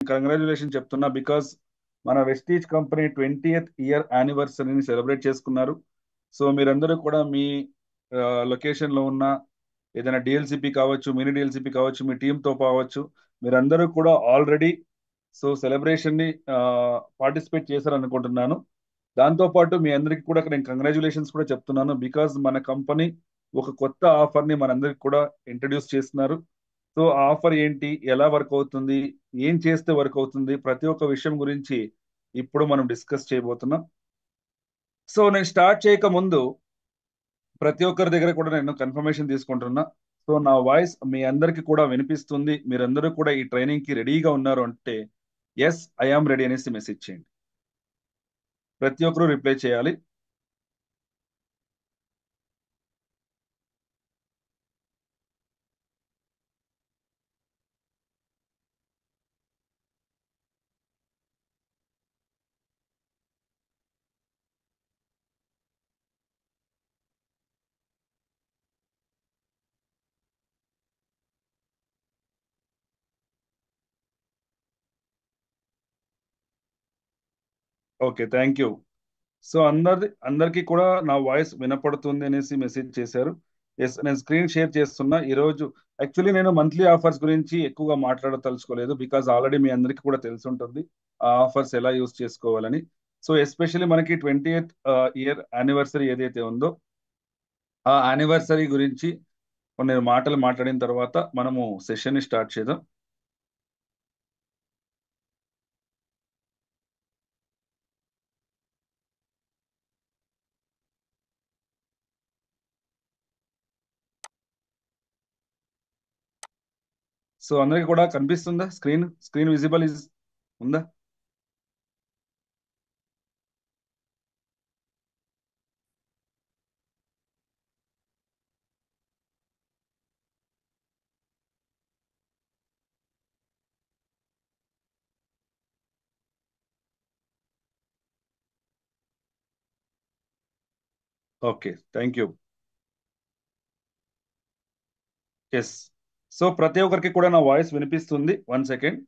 Congratulation చెప్తున్నా because మన Vestige company twentieth year యానివర్సరీని సెలబ్రేట్ చేసుకున్నారు సో మీరందరూ కూడా మీ లొకేషన్ లో ఉన్న ఏదైనా డిఎల్సిపి కావచ్చు మినీ డిఎల్సిపి కావచ్చు మీ టీంతో కావచ్చు మీరందరూ కూడా ఆల్రెడీ సో సెలబ్రేషన్ ని పార్టిసిపేట్ చేశారు అనుకుంటున్నాను దాంతో పాటు మీ అందరికీ కూడా నేను కంగ్రాచులేషన్స్ కూడా చెప్తున్నాను బికాజ్ మన కంపెనీ ఒక కొత్త ఆఫర్ ని మనందరికి కూడా ఇంట్రడ్యూస్ చేస్తున్నారు సో ఆ ఆఫర్ ఏంటి ఎలా వర్క్ అవుతుంది ఏం చేస్తే వర్క్ అవుతుంది ప్రతి ఒక్క విషయం గురించి ఇప్పుడు మనం డిస్కస్ చేయబోతున్నాం సో నేను స్టార్ట్ చేయక ముందు ప్రతి ఒక్కరి దగ్గర కూడా నేను కన్ఫర్మేషన్ తీసుకుంటున్నా సో నా వాయిస్ మీ అందరికి కూడా వినిపిస్తుంది మీరందరూ కూడా ఈ ట్రైనింగ్ కి రెడీగా ఉన్నారు అంటే ఎస్ ఐఆమ్ రెడీ అనేసి మెసేజ్ చేయండి ప్రతి ఒక్కరూ రిప్లై చేయాలి ఓకే థ్యాంక్ యూ సో అందరి అందరికీ కూడా నా వాయిస్ వినపడుతుంది అనేసి మెసేజ్ చేశారు ఎస్ నేను స్క్రీన్ షేర్ చేస్తున్నా ఈరోజు యాక్చువల్లీ నేను మంత్లీ ఆఫర్స్ గురించి ఎక్కువగా మాట్లాడదలుచుకోలేదు బికాజ్ ఆల్రెడీ మీ అందరికీ కూడా తెలిసి ఉంటుంది ఆ ఆఫర్స్ ఎలా యూస్ చేసుకోవాలని సో ఎస్పెషల్లీ మనకి ట్వంటీ ఎయిత్ ఇయర్ యానివర్సరీ ఏదైతే ఉందో ఆ యానివర్సరీ గురించి కొన్ని మాటలు మాట్లాడిన తర్వాత మనము సెషన్ ని స్టార్ట్ చేద్దాం సో అందరికి కూడా కనిపిస్తుందా స్క్రీన్ స్క్రీన్ విజిబుల్ ఇస్ ఉందా okay thank you yes so ప్రతి ఒక్కరికి కూడా నా వాయిస్ వినిపిస్తుంది వన్ సెకండ్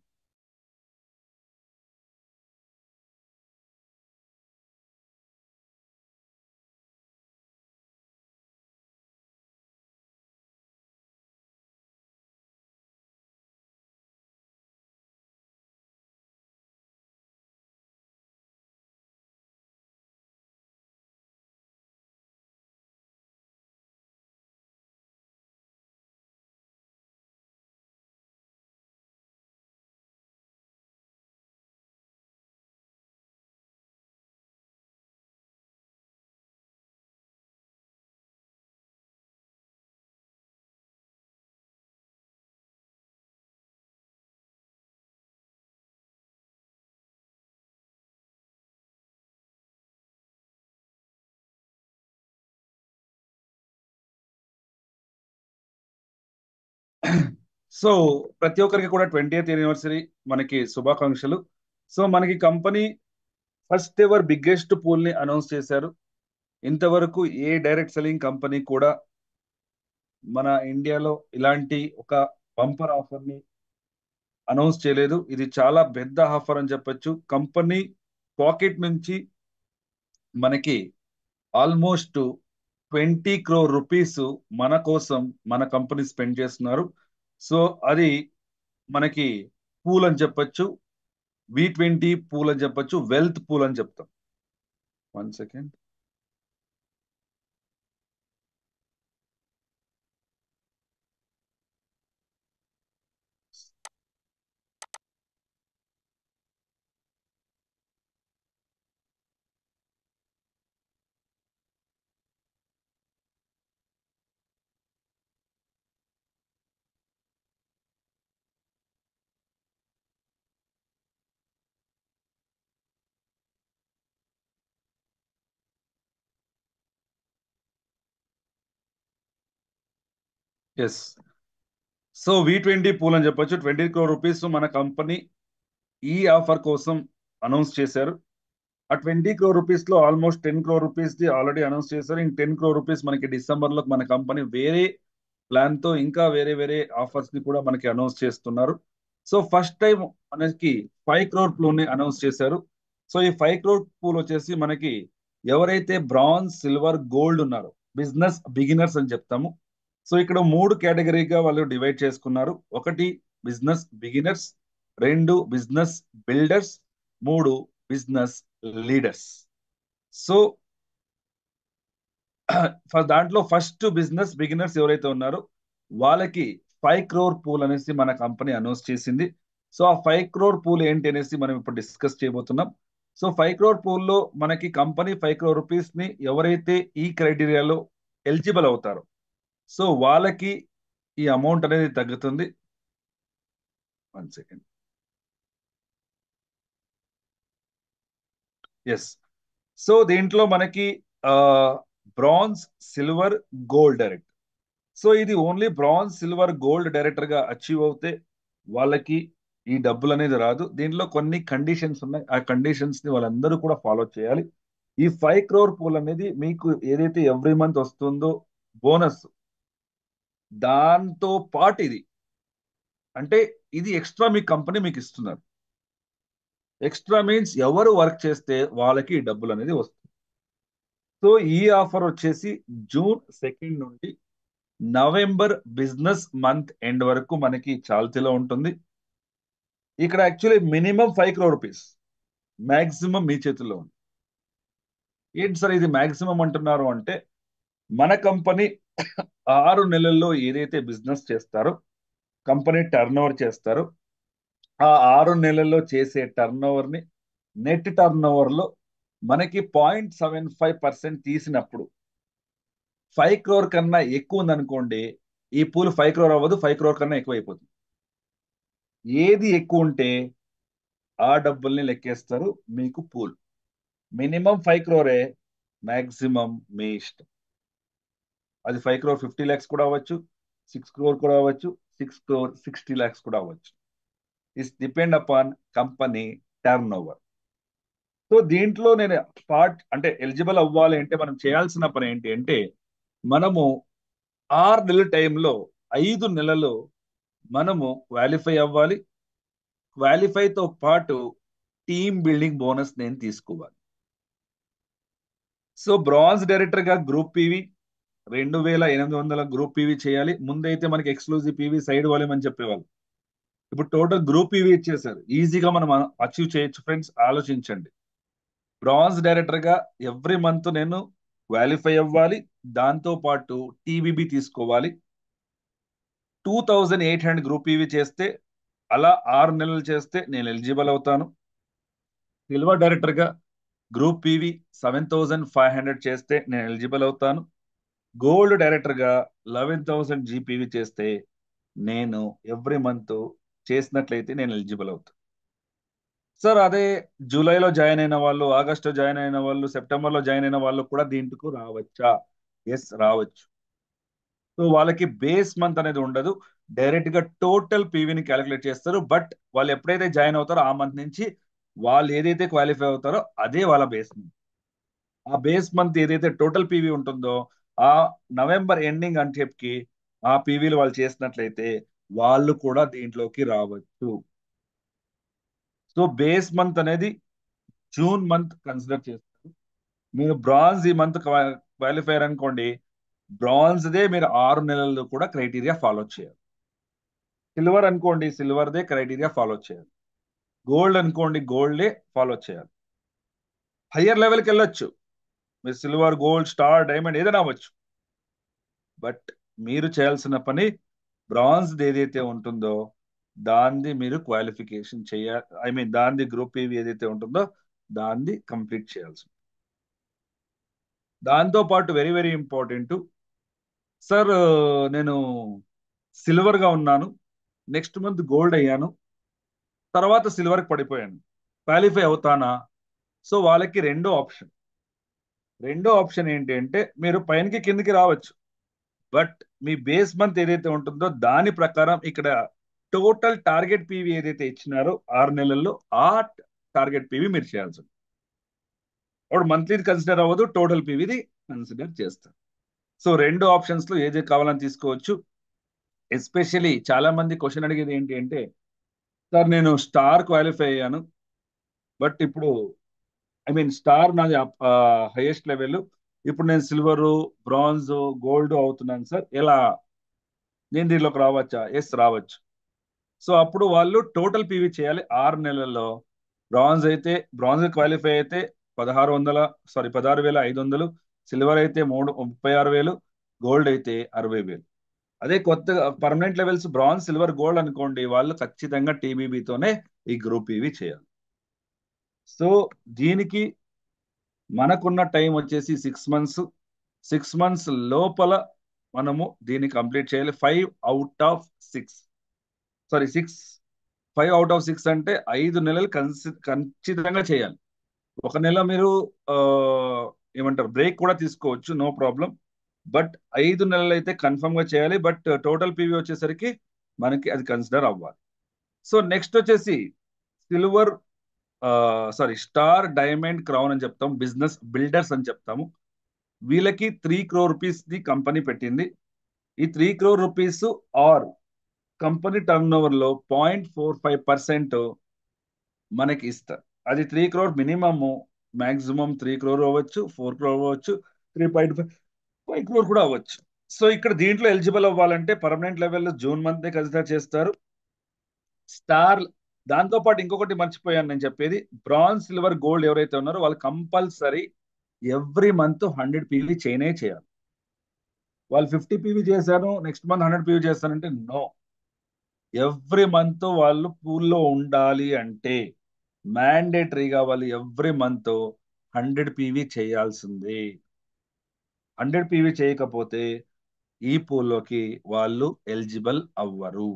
సో ప్రతి ఒక్కరికి కూడా ట్వంటీ ఎయిత్ యూనివర్సరీ మనకి శుభాకాంక్షలు సో మనకి company first ever biggest pool ని అనౌన్స్ చేశారు ఇంతవరకు ఏ డైరెక్ట్ సెల్లింగ్ కంపెనీ కూడా మన ఇండియాలో ఇలాంటి ఒక బంపర్ ఆఫర్ ని అనౌన్స్ చేయలేదు ఇది చాలా పెద్ద ఆఫర్ అని చెప్పొచ్చు కంపెనీ పాకెట్ నుంచి మనకి ఆల్మోస్ట్ ట్వంటీ క్రోర్ రూపీస్ మన కోసం మన కంపెనీ స్పెండ్ చేస్తున్నారు సో అది మనకి పూల్ అని చెప్పొచ్చు వి ట్వంటీ పూల్ అని చెప్పొచ్చు వెల్త్ పూల్ అని చెప్తాం one second yes so we twenty pool అని చెప్పొచ్చు ట్వంటీ క్రోర్ రూపీస్ మన కంపెనీ ఈ ఆఫర్ కోసం అనౌన్స్ చేశారు ఆ ట్వంటీ క్రోర్ రూపీస్ లో almost ten crore rupees the already announce చేశారు ఇంక టెన్ క్రోర్ రూపీస్ మనకి డిసెంబర్ లో మన కంపెనీ వేరే ప్లాన్ తో ఇంకా వేరే వేరే ఆఫర్స్ ని కూడా మనకి అనౌన్స్ చేస్తున్నారు సో ఫస్ట్ టైం మనకి ఫైవ్ క్రోర్ పూల్ని అనౌన్స్ చేశారు సో ఈ ఫైవ్ క్రోర్ పూల్ వచ్చేసి మనకి ఎవరైతే బ్రాంజ్ సిల్వర్ గోల్డ్ ఉన్నారో బిజినెస్ బిగినర్స్ అని చెప్తాము సో ఇక్కడ మూడు కేటగిరీగా వాళ్ళు డివైడ్ చేసుకున్నారు ఒకటి బిజినెస్ బిగినర్స్ రెండు బిజినెస్ బిల్డర్స్ మూడు బిజినెస్ లీడర్స్ సో దాంట్లో ఫస్ట్ బిజినెస్ బిగినర్స్ ఎవరైతే ఉన్నారో వాళ్ళకి ఫైవ్ క్రోర్ పూల్ అనేసి మన కంపెనీ అనౌన్స్ చేసింది సో ఆ ఫైవ్ క్రోర్ పూల్ ఏంటి అనేసి మనం ఇప్పుడు డిస్కస్ చేయబోతున్నాం సో ఫైవ్ క్రోర్ పూల్లో మనకి కంపెనీ ఫైవ్ క్రోర్ రూపీస్ ని ఎవరైతే ఈ క్రైటీరియాలో ఎలిజిబుల్ అవుతారో సో వాళ్ళకి ఈ అమౌంట్ అనేది తగ్గుతుంది వన్ సెకండ్ ఎస్ సో దీంట్లో మనకి bronze silver gold direct so ఇది only bronze silver gold director గా అచీవ్ అవుతే వాళ్ళకి ఈ డబ్బులు అనేది రాదు దీంట్లో కొన్ని కండిషన్స్ ఉన్నాయి ఆ కండిషన్స్ ని వాళ్ళందరూ కూడా ఫాలో చేయాలి ఈ ఫైవ్ క్రోర్ పూల్ అనేది మీకు ఏదైతే ఎవ్రీ మంత్ వస్తుందో బోనస్ దాంతో పాటు ఇది అంటే ఇది ఎక్స్ట్రా మీ కంపెనీ మీకు ఇస్తున్నారు ఎక్స్ట్రా మీన్స్ ఎవరు వర్క్ చేస్తే వాళ్ళకి ఈ డబ్బులు అనేది వస్తుంది సో ఈ ఆఫర్ వచ్చేసి జూన్ సెకండ్ నుండి నవంబర్ బిజినెస్ మంత్ ఎండ్ వరకు మనకి చాల్తీలో ఉంటుంది ఇక్కడ actually minimum five crore rupees maximum మీ చేతుల్లో ఉంది ఏంటి సార్ ఇది మ్యాక్సిమం అంటున్నారు అంటే మన కంపెనీ ఆరు నెలల్లో ఏదైతే బిజినెస్ చేస్తారో కంపెనీ టర్న్ ఓవర్ చేస్తారో ఆ ఆరు నెలల్లో చేసే టర్న్ ఓవర్ ని నెట్ టర్న్ ఓవర్ లో మనకి పాయింట్ సెవెన్ ఫైవ్ పర్సెంట్ తీసినప్పుడు ఫైవ్ క్రోర్ కన్నా ఎక్కువ ఉందనుకోండి ఈ పూల్ ఫైవ్ క్రోర్ అవ్వదు ఫైవ్ క్రోర్ కన్నా ఎక్కువ అయిపోతుంది ఏది ఎక్కువ ఉంటే ఆ డబ్బుల్ని లెక్కేస్తారు మీకు పూల్ మినిమం ఫైవ్ క్రోరే మాక్సిమం మీ ఇష్టం అది ఫైవ్ క్రోర్ ఫిఫ్టీ ల్యాక్స్ కూడా అవ్వచ్చు సిక్స్ క్రోర్ కూడా అవ్వచ్చు సిక్స్ క్రోర్ సిక్స్టీ ల్యాక్స్ కూడా అవ్వచ్చు is depend upon company turnover so దీంట్లో నేను పార్ట్ అంటే ఎలిజిబుల్ అవ్వాలి అంటే మనం చేయాల్సిన పని ఏంటి అంటే మనము ఆరు నెలల టైంలో ఐదు నెలలు మనము క్వాలిఫై అవ్వాలి క్వాలిఫైతో పాటు టీమ్ బిల్డింగ్ బోనస్ నేను తీసుకోవాలి సో బ్రాంజ్ డైరెక్టర్ గా గ్రూప్ పీవీ రెండు వేల ఎనిమిది వందల గ్రూప్ పీవీ చేయాలి ముందైతే మనకి ఎక్స్క్లూజివ్ పీవీ సైడ్ వాల్యూమ్ అని చెప్పేవాళ్ళు ఇప్పుడు టోటల్ గ్రూప్ పీవీ ఇచ్చేసారు ఈజీగా మనం అచీవ్ చేయొచ్చు ఫ్రెండ్స్ ఆలోచించండి బ్రాంజ్ డైరెక్టర్ గా ఎవ్రీ మంత్ నేను క్వాలిఫై అవ్వాలి దాంతో పాటు టీబీబీ తీసుకోవాలి two thousand eight hundred group PV చేస్తే అలా ఆరు నెలలు చేస్తే నేను ఎలిజిబుల్ అవుతాను సిల్వర్ డైరెక్టర్ గా group PV seven thousand five hundred చేస్తే నేను ఎలిజిబుల్ అవుతాను గోల్డ్ డైరెక్టర్ గా లెవెన్ థౌసండ్ జీపీవీ చేస్తే నేను ఎవ్రీ మంత్ చేసినట్లయితే నేను ఎలిజిబుల్ అవుతాను సార్ అదే జూలైలో జాయిన్ అయిన వాళ్ళు ఆగస్టులో జాయిన్ అయిన వాళ్ళు సెప్టెంబర్లో జాయిన్ అయిన వాళ్ళు కూడా దీంట్కు రావచ్చా ఎస్ రావచ్చు సో వాళ్ళకి బేస్ మంత్ అనేది ఉండదు డైరెక్ట్ గా టోటల్ పీవీని క్యాలిక్యులేట్ చేస్తారు బట్ వాళ్ళు ఎప్పుడైతే జాయిన్ అవుతారో ఆ మంత్ నుంచి వాళ్ళు ఏదైతే క్వాలిఫై అవుతారో అదే వాళ్ళ బేస్ మంత్ ఆ బేస్ మంత్ ఏదైతే టోటల్ పీవీ ఉంటుందో ఆ నవంబర్ ఎండింగ్ అని చెప్పి ఆ పీవీలు వాళ్ళు చేసినట్లయితే వాళ్ళు కూడా దీంట్లోకి రావచ్చు సో బేస్ మంత్ అనేది జూన్ మంత్ కన్సిడర్ చేస్తారు మీరు బ్రాంజ్ ఈ మంత్ క్వాలిఫైర్ అనుకోండి బ్రాంజ్దే మీరు ఆరు నెలల్లో కూడా క్రైటీరియా ఫాలో చేయాలి సిల్వర్ అనుకోండి సిల్వర్దే క్రైటీరియా ఫాలో చేయాలి గోల్డ్ అనుకోండి గోల్డే ఫాలో చేయాలి హయ్యర్ లెవెల్కి వెళ్ళొచ్చు మీరు సిల్వర్ గోల్డ్ స్టార్ డైమండ్ ఏదైనా అవ్వచ్చు బట్ మీరు చేయాల్సిన పని బ్రాంజ్ ఏదైతే ఉంటుందో దాన్ని మీరు క్వాలిఫికేషన్ చేయాలి ఐ మీన్ దాన్ని గ్రూప్ ఏవి ఏదైతే ఉంటుందో దాన్ని కంప్లీట్ చేయాల్సి దాంతో పాటు వెరీ వెరీ ఇంపార్టెంట్ సార్ నేను సిల్వర్ గా ఉన్నాను నెక్స్ట్ మంత్ గోల్డ్ అయ్యాను తర్వాత సిల్వర్కి పడిపోయాను క్వాలిఫై అవుతానా సో వాళ్ళకి రెండో ఆప్షన్ రెండో ఆప్షన్ ఏంటి అంటే మీరు పైనకి కిందకి రావచ్చు బట్ మీ బేస్ మంత్ ఏదైతే ఉంటుందో దాని ప్రకారం ఇక్కడ టోటల్ టార్గెట్ పీవీ ఏదైతే ఇచ్చినారో ఆరు నెలల్లో ఆ టార్గెట్ పీవీ మీరు చేయాల్సి ఉంది అప్పుడు మంత్లీది కన్సిడర్ అవ్వదు టోటల్ పీవీది కన్సిడర్ చేస్తారు సో రెండు ఆప్షన్స్ లో ఏది కావాలని తీసుకోవచ్చు ఎస్పెషలీ చాలా మంది క్వశ్చన్ అడిగేది ఏంటి అంటే సార్ నేను స్టార్ క్వాలిఫై అయ్యాను బట్ ఇప్పుడు ఐ మీన్ స్టార్ నాది హైయెస్ట్ లెవెల్ ఇప్పుడు నేను సిల్వర్ బ్రాంజ్ గోల్డ్ అవుతున్నాను సార్ ఎలా నేను దీనిలోకి రావచ్చా ఎస్ రావచ్చు సో అప్పుడు వాళ్ళు టోటల్ పీవీ చేయాలి ఆరు నెలల్లో బ్రాంజ్ అయితే బ్రాంజ్ క్వాలిఫై అయితే పదహారు వందల సారీ పదహారు వేల ఐదు వందలు సిల్వర్ అయితే మూడు ముప్పై ఆరు వేలు గోల్డ్ అయితే అరవై వేలు అదే కొత్త permanent levels bronze silver gold అనుకోండి వాళ్ళు ఖచ్చితంగా టీబీబీతోనే ఈ గ్రూప్ పీవీ చేయాలి సో దీనికి మనకున్న టైం వచ్చేసి సిక్స్ మంత్స్ సిక్స్ మంత్స్ లోపల మనము దీన్ని కంప్లీట్ చేయాలి five out of six sorry six five out of six అంటే ఐదు నెలలు కన్సి ఖచ్చితంగా చేయాలి ఒక నెల మీరు ఏమంటారు బ్రేక్ కూడా తీసుకోవచ్చు నో ప్రాబ్లం బట్ ఐదు నెలలు అయితే కన్ఫర్మ్ గా చేయాలి బట్ టోటల్ పీవీ వచ్చేసరికి మనకి అది కన్సిడర్ అవ్వాలి సో నెక్స్ట్ వచ్చేసి silver sorry star diamond crown అని చెప్తాం బిజినెస్ బిల్డర్స్ అని చెప్తాము వీళ్ళకి three crore rupees the company పెట్టింది ఈ three crore rupees our company turnover లో పాయింట్ ఫోర్ ఫైవ్ పర్సెంట్ మనకి ఇస్తారు అది three crore minimum maximum three crore అవ్వచ్చు ఫోర్ క్రోర్ అవ్వచ్చు three point five five crore కూడా అవ్వచ్చు సో ఇక్కడ దీంట్లో ఎలిజిబుల్ అవ్వాలంటే పర్మనెంట్ లెవెల్లో జూన్ మంత్ కన్సిడర్ చేస్తారు స్టార్ దాంతో పాటు ఇంకొకటి మర్చిపోయాను నేను చెప్పేది బ్రాంజ్ సిల్వర్ గోల్డ్ ఎవరైతే ఉన్నారో వాళ్ళు compulsory every month hundred PV చేయనే చేయాలి వాళ్ళు ఫిఫ్టీ పీవీ చేశారు నెక్స్ట్ మంత్ హండ్రెడ్ పీవీ చేస్తారంటే నో ఎవ్రీ మంత్ వాళ్ళు పూల్లో ఉండాలి అంటే మ్యాండేటరీగా వాళ్ళు ఎవ్రీ మంత్ హండ్రెడ్ పీవీ చేయాల్సిందే హండ్రెడ్ పీవీ చేయకపోతే ఈ పూల్లోకి వాళ్ళు ఎలిజిబుల్ అవ్వరు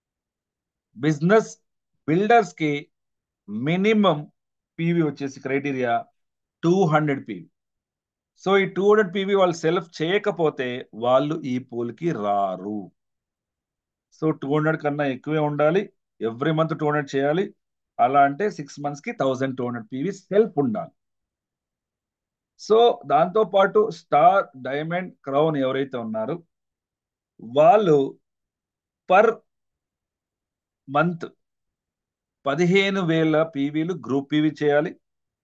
బిజినెస్ బిల్డర్స్ కి మినిమం పీవీ వచ్చేసి criteria two hundred PV so ఈ టూ హండ్రెడ్ పీవీ వాళ్ళు సెల్ఫ్ చేయకపోతే వాళ్ళు ఈ పూల్కి రారు సో టూ హండ్రెడ్ కన్నా ఎక్కువే ఉండాలి ఎవ్రీ మంత్ టూ హండ్రెడ్ చేయాలి అలా అంటే సిక్స్ మంత్స్ కి thousand two hundred PV self ఉండాలి సో దాంతో పాటు స్టార్ డైమండ్ క్రౌన్ ఎవరైతే ఉన్నారో వాళ్ళు పర్ మంత్ పదిహేను వేల పీవీలు గ్రూప్ పీవీ చేయాలి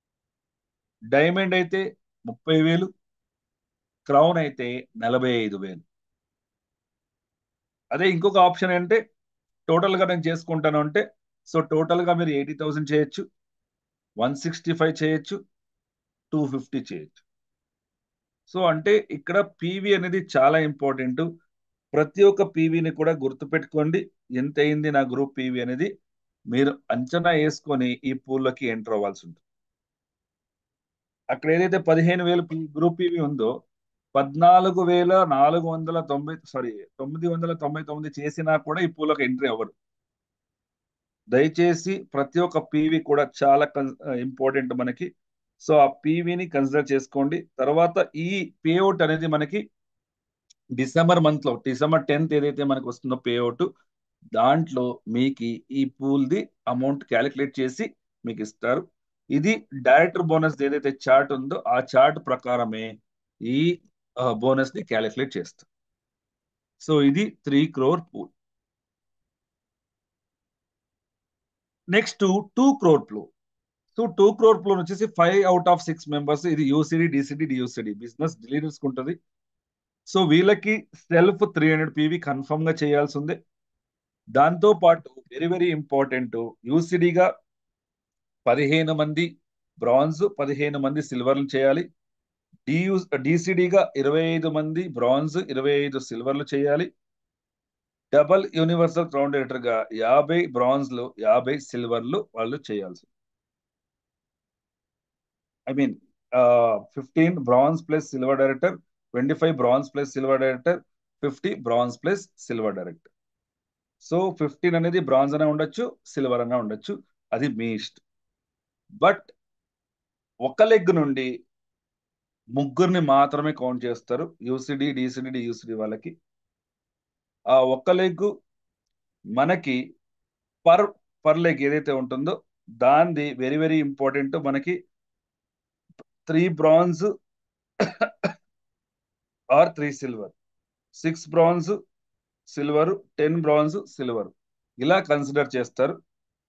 డైమండ్ అయితే ముప్పై వేలు క్రౌన్ అయితే నలభై ఐదు వేలు అదే ఇంకొక ఆప్షన్ అంటే టోటల్గా నేను చేసుకుంటాను అంటే సో టోటల్గా మీరు ఎయిటీ థౌసండ్ చేయొచ్చు వన్ సిక్స్టీ ఫైవ్ చేయొచ్చు టూ ఫిఫ్టీ చేయొచ్చు సో అంటే ఇక్కడ పీవీ అనేది చాలా ఇంపార్టెంట్ ప్రతి ఒక్క పీవీని కూడా గుర్తుపెట్టుకోండి ఎంత అయింది నా గ్రూప్ పీవీ అనేది మీరు అంచనా వేసుకొని ఈ పూల్లోకి ఎంటర్ అవ్వాల్సి ఉంటుంది అక్కడ ఏదైతే పదిహేను వేలు గ్రూప్ పీవీ ఉందో పద్నాలుగు వేల నాలుగు వందల తొంభై సారీ తొమ్మిది వందల తొంభై తొమ్మిది చేసినా కూడా ఈ పూలకు ఎంట్రీ అవ్వరు దయచేసి ప్రతి ఒక్క పీవీ కూడా చాలా ఇంపార్టెంట్ మనకి సో ఆ పీవీని కన్సిడర్ చేసుకోండి తర్వాత ఈ పేఅవుట్ అనేది మనకి డిసెంబర్ మంత్ లో డిసెంబర్ టెన్త్ ఏదైతే మనకు వస్తుందో పేఅవుట్ దాంట్లో మీకు ఈ పూల్ ది అమౌంట్ క్యాలిక్యులేట్ చేసి మీకు ఇస్తారు ఇది డైరెక్టర్ బోనస్ ఏదైతే చార్ట్ ఉందో ఆ చార్ట్ ప్రకారమే ఈ బోనస్ ని క్యాలిక్యులేట్ చేస్తారు సో ఇది three crore pool next two crore pool so two crore pool వచ్చేసి five out of six members ఇది UCD DCD DUCD business dealers ఉంటుంది సో వీళ్ళకి self three hundred PV confirm గా చేయాల్సి ఉంది దాంతో పాటు వెరీ వెరీ ఇంపార్టెంట్ యూసిడిగా పదిహేను మంది బ్రాంజ్ పదిహేను మంది సిల్వర్లు చేయాలి డియు డిసిడిగా ఇరవై ఐదు మంది బ్రాంజ్ ఇరవై ఐదు సిల్వర్లు చేయాలి డబల్ యూనివర్సల్ క్రౌన్ డైరెక్టర్ గా యాభై బ్రాంజ్లు యాభై సిల్వర్లు వాళ్ళు చేయాల్సి I mean fifteen bronze plus silver director twenty five bronze plus silver director fifty bronze plus silver director so fifteen అనేది బ్రాంజ్ అనే ఉండొచ్చు సిల్వర్ అనే ఉండొచ్చు అది మీ ఇష్టం బట్ ఒక లెగ్ నుండి ముగ్గురిని మాత్రమే కౌంట్ చేస్తారు యూసిడి డిసిడి డియూసిడి వాళ్ళకి ఆ ఒక్క లెగ్ మనకి పర్ పర్ లెగ్ ఏదైతే ఉంటుందో దానిది వెరీ వెరీ ఇంపార్టెంట్ మనకి three bronze or three silver six bronze silver ten bronze silver ఇలా కన్సిడర్ చేస్తారు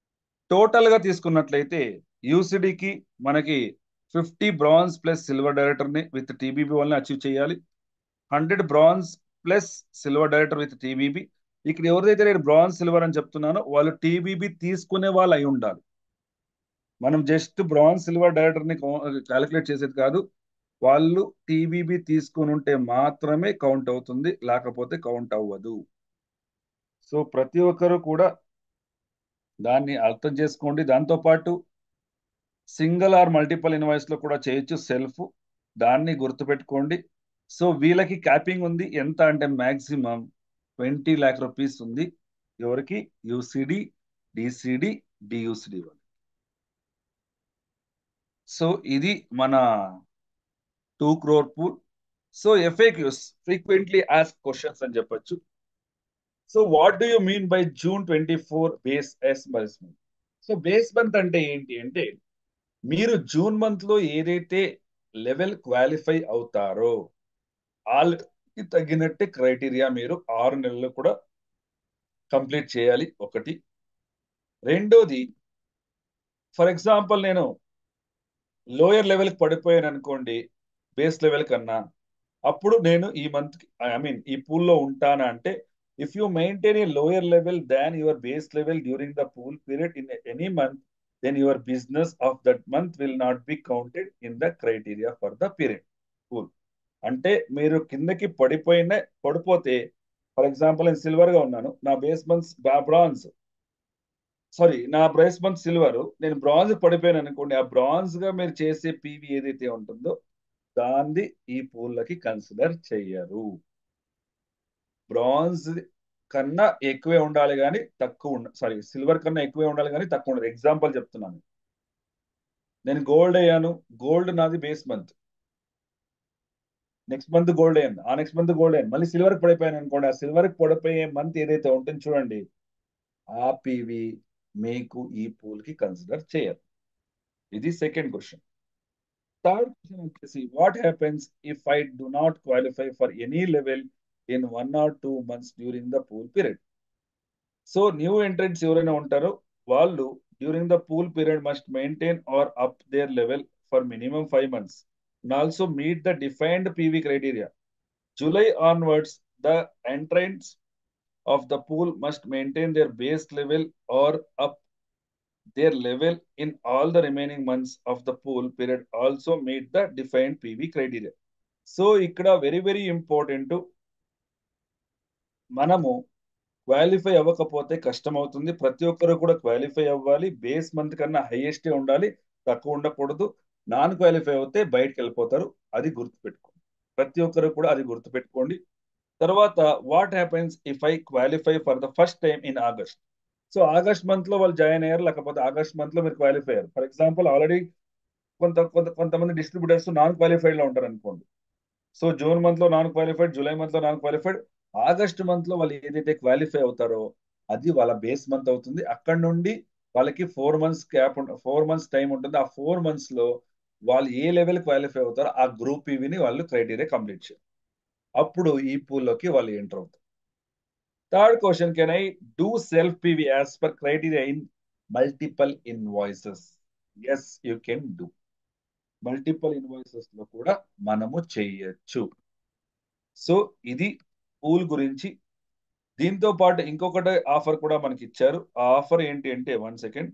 టోటల్ గా తీసుకున్నట్లయితే యూసిడికి మనకి fifty bronze plus silver director ని విత్ టీబీబీ వల్ల అచీవ్ చేయాలి hundred bronze plus silver director with TBB ఇక్కడ ఎవరైతే నేను బ్రాంజ్ సిల్వర్ అని చెప్తున్నానో వాళ్ళు టీబీబీ తీసుకునే వాళ్ళు అయి ఉండాలి మనం జస్ట్ బ్రాంజ్ సిల్వర్ డైరెక్టర్ ని క్యాలిక్యులేట్ చేసేది కాదు వాళ్ళు టీబీబీ తీసుకుని ఉంటే మాత్రమే కౌంట్ అవుతుంది లేకపోతే కౌంట్ అవ్వదు సో ప్రతి ఒక్కరు కూడా దాన్ని అర్థం చేసుకోండి దాంతోపాటు సింగిల్ ఆర్ మల్టిపల్ ఇన్వాయిస్ లో కూడా చేయొచ్చు సెల్ఫ్ దాన్ని గుర్తుపెట్టుకోండి సో వీళ్ళకి క్యాపింగ్ ఉంది ఎంత అంటే మాక్సిమం ట్వంటీ ల్యాక్ రూపీస్ ఉంది ఎవరికి యూసిడి డిసిడి డియూసిడి వాళ్ళు సో ఇది మన two crore pool so FAQs frequently ask questions అని చెప్పొచ్చు so what do you mean by June twenty four base yes bus month so base month అంటే ఏంటి అంటే మీరు జూన్ మంత్ లో ఏదైతే లెవెల్ క్వాలిఫై అవుతారో వాళ్ళకి తగినట్టే క్రైటీరియా మీరు ఆరు నెలలు కూడా కంప్లీట్ చేయాలి ఒకటి రెండోది ఫర్ ఎగ్జాంపుల్ నేను లోయర్ లెవెల్కి పడిపోయాను అనుకోండి బేస్ లెవెల్ కన్నా అప్పుడు నేను ఈ మంత్ ఐ మీన్ ఈ పూల్లో ఉంటానా అంటే if you maintain a lower level than your base level during the pool period in any month then your business of that month will not be counted in the criteria for the period pool అంటే మీరు కిందకి పడిపోయిన పడిపోతే for example నేను silver గా ఉన్నాను నా base month bronze sorry నా బేస్ మంత్ సిల్వర్ నేను బ్రాంజ్ పడిపోయాను అనుకోండి ఆ బ్రాంజ్ గా మీరు చేసే పీవీ ఏదైతే ఉంటుందో దాన్ని ఈ పూల్లకి కన్సిడర్ చెయ్యరు బ్రాంజ్ కన్నా ఎక్కువే ఉండాలి కానీ తక్కువ ఉండ సారీ సిల్వర్ కన్నా ఎక్కువే ఉండాలి కానీ తక్కువ ఉండదు ఎగ్జాంపుల్ చెప్తున్నాను నేను గోల్డ్ అయ్యాను గోల్డ్ నాది base month next month gold అయ్యాను ఆ నెక్స్ట్ మంత్ గోల్డ్ అయ్యాను మళ్ళీ సిల్వర్ పడిపోయాను అనుకోండి ఆ సిల్వర్ పడిపోయే మంత్ ఏదైతే ఉంటుంది చూడండి ఆ పీవీ మీకు ఈ పూల్ కి కన్సిడర్ చేయరు ఇది సెకండ్ క్వశ్చన్ థర్డ్ క్వశ్చన్ వచ్చేసి what happens if I do not qualify for any level in one or two months during the pool period so new entrants ఎవరైనా ఉంటారో వాళ్ళు during the pool period must maintain or up their level for minimum five months and also meet the defined PV criteria. July onwards, the entrants of the pool must maintain their base level or up their level in all the remaining months of the pool period also meet the defined PV criteria. So ఇక్కడ very very important మనము qualify అవ్వకపోతే కష్టం అవుతుంది ప్రతి ఒక్కరు కూడా qualify అవ్వాలి base month కన్నా హైయెస్టే ఉండాలి తక్కువ ఉండకూడదు నాన్ క్వాలిఫై అవుతే బయటకు వెళ్ళిపోతారు అది గుర్తుపెట్టుకోండి ప్రతి ఒక్కరు కూడా అది గుర్తుపెట్టుకోండి తర్వాత what happens if I qualify for the first time in August so August month లో వాళ్ళు జాయిన్ అయ్యారు లేకపోతే ఆగస్ట్ మంత్ లో మీరు క్వాలిఫై అయ్యారు ఫర్ ఎగ్జాంపుల్ ఆల్రెడీ కొంత కొంత కొంతమంది డిస్ట్రిబ్యూటర్స్ నాన్ క్వాలిఫైడ్ లో ఉంటారు అనుకోండి సో జూన్ మంత్ లో నాన్ క్వాలిఫైడ్ జూలై మంత్ లో నాన్ క్వాలిఫైడ్ ఆగస్ట్ మంత్ లో వాళ్ళు ఏదైతే క్వాలిఫై అవుతారో అది వాళ్ళ బేస్ మంత్ అవుతుంది అక్కడ నుండి వాళ్ళకి four months cap four months time ఉంటుంది ఆ ఫోర్ మంత్స్ లో వాళ్ళు ఏ లెవెల్ క్వాలిఫై అవుతారో ఆ గ్రూప్ ఇవిని వాళ్ళు క్రైటీరియా కంప్లీట్ చేయాలి అప్పుడు ఈ పూల్లోకి వాళ్ళు ఎంటర్ అవుతారు third question can I do self PV as per criteria in multiple invoices yes you can do multiple invoices లో కూడా మనము చేయొచ్చు సో ఇది పూల్ గురించి దీంతో పాటు ఇంకొకటి ఆఫర్ కూడా మనకి ఇచ్చారు ఆ ఆఫర్ ఏంటి అంటే వన్ సెకండ్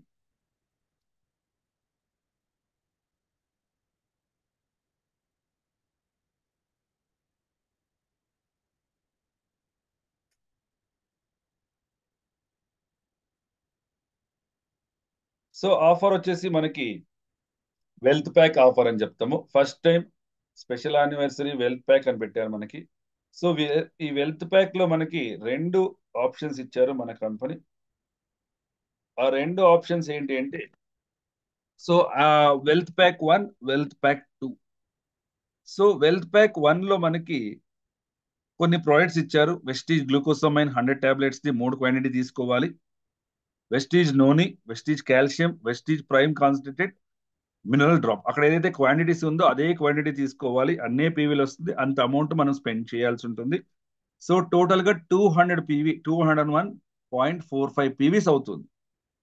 సో ఆఫర్ వచ్చేసి మనకి వెల్త్ ప్యాక్ ఆఫర్ అని చెప్తాము first time special anniversary wealth pack అని పెట్టారు మనకి సో ఈ వెల్త్ ప్యాక్ లో మనకి రెండు ఆప్షన్స్ ఇచ్చారు మన కంపెనీ ఆ రెండు ఆప్షన్స్ ఏంటి అంటే సో ఆ wealth pack one wealth pack two so wealth pack one లో మనకి కొన్ని ప్రోడక్ట్స్ ఇచ్చారు వెస్టీజ్ గ్లూకోసమైన్ హండ్రెడ్ టాబ్లెట్స్ ది మూడు క్వాంటిటీ తీసుకోవాలి Vestige noni Vestige calcium Vestige prime concentrated mineral drop అక్కడ ఏదైతే క్వాంటిటీస్ ఉందో అదే క్వాంటిటీ తీసుకోవాలి అన్నే పీవీలు వస్తుంది అంత అమౌంట్ మనం స్పెండ్ చేయాల్సి ఉంటుంది సో టోటల్ గా two hundred PV two hundred one point four five PVs అవుతుంది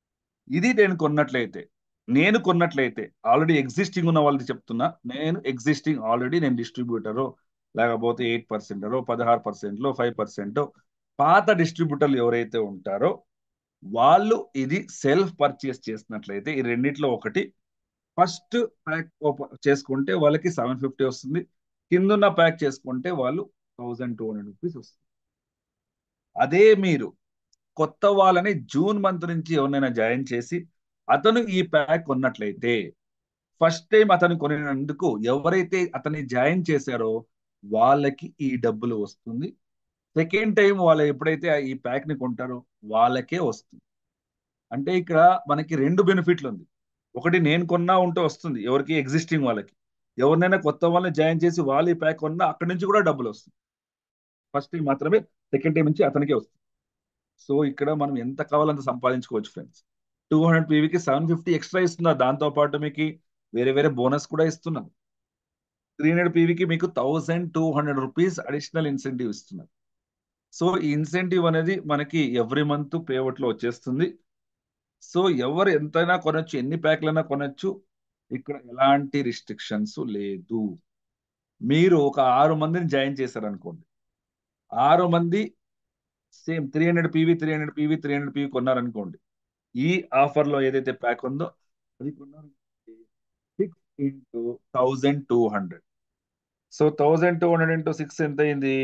ఇది నేను కొన్నట్లయితే నేను కొన్నట్లయితే ఆల్రెడీ ఎగ్జిస్టింగ్ ఉన్న వాళ్ళది చెప్తున్నా నేను ఎగ్జిస్టింగ్ ఆల్రెడీ నేను డిస్ట్రిబ్యూటరు లేకపోతే ఎయిట్ పర్సెంటరో పదహారు పర్సెంట్లో ఫైవ్ పర్సెంట్ పాత డిస్ట్రిబ్యూటర్లు ఎవరైతే ఉంటారో వాళ్ళు ఇది సెల్ఫ్ పర్చేస్ చేసినట్లయితే ఈ రెండిట్లో ఒకటి ఫస్ట్ ప్యాక్ చేసుకుంటే వాళ్ళకి సెవెన్ ఫిఫ్టీ వస్తుంది కిందున్న ప్యాక్ చేసుకుంటే వాళ్ళు థౌజండ్ టూ హండ్రెడ్ రూపీస్ వస్తుంది అదే మీరు కొత్త వాళ్ళని జూన్ మంత్ నుంచి ఎవరినైనా జాయిన్ చేసి అతను ఈ ప్యాక్ కొన్నట్లయితే ఫస్ట్ టైం అతను కొనినందుకు ఎవరైతే అతన్ని జాయిన్ చేశారో వాళ్ళకి ఈ డబ్బులు వస్తుంది సెకండ్ టైం వాళ్ళు ఎప్పుడైతే ఈ ప్యాక్ ని కొంటారో వాళ్ళకే వస్తుంది అంటే ఇక్కడ మనకి రెండు బెనిఫిట్లు ఉంది ఒకటి నేను కొన్నా ఉంటే వస్తుంది ఎవరికి ఎగ్జిస్టింగ్ వాళ్ళకి ఎవరినైనా కొత్త వాళ్ళని జాయిన్ చేసి వాళ్ళు ఈ ప్యాక్ కొన్నా అక్కడి నుంచి కూడా డబ్బులు వస్తుంది ఫస్ట్ టైం మాత్రమే సెకండ్ టైం నుంచి అతనికే వస్తుంది సో ఇక్కడ మనం ఎంత కావాలంత సంపాదించుకోవచ్చు ఫ్రెండ్స్ టూ హండ్రెడ్ పీవీకి సెవెన్ ఫిఫ్టీ ఎక్స్ట్రా ఇస్తున్నారు దాంతో పాటు మీకు వేరే వేరే బోనస్ కూడా ఇస్తున్నారు త్రీ హండ్రెడ్ పీవీకి మీకు thousand two hundred rupees additional incentive ఇస్తున్నారు సో ఈ ఇన్సెంటివ్ అనేది మనకి ఎవ్రీ మంత్ పేఅవుట్ లో వచ్చేస్తుంది సో ఎవరు ఎంతైనా కొనొచ్చు ఎన్ని ప్యాక్లైనా కొనొచ్చు ఇక్కడ ఎలాంటి రిస్ట్రిక్షన్స్ లేదు మీరు ఒక ఆరు మందిని జాయిన్ చేశారనుకోండి ఆరు మంది same three hundred PV three hundred PV three hundred PV కొన్నారనుకోండి ఈ ఆఫర్ లో ఏదైతే ప్యాక్ ఉందో అది కొన్నారు six into thousand two hundred so thousand two hundred into six ఎంత అయింది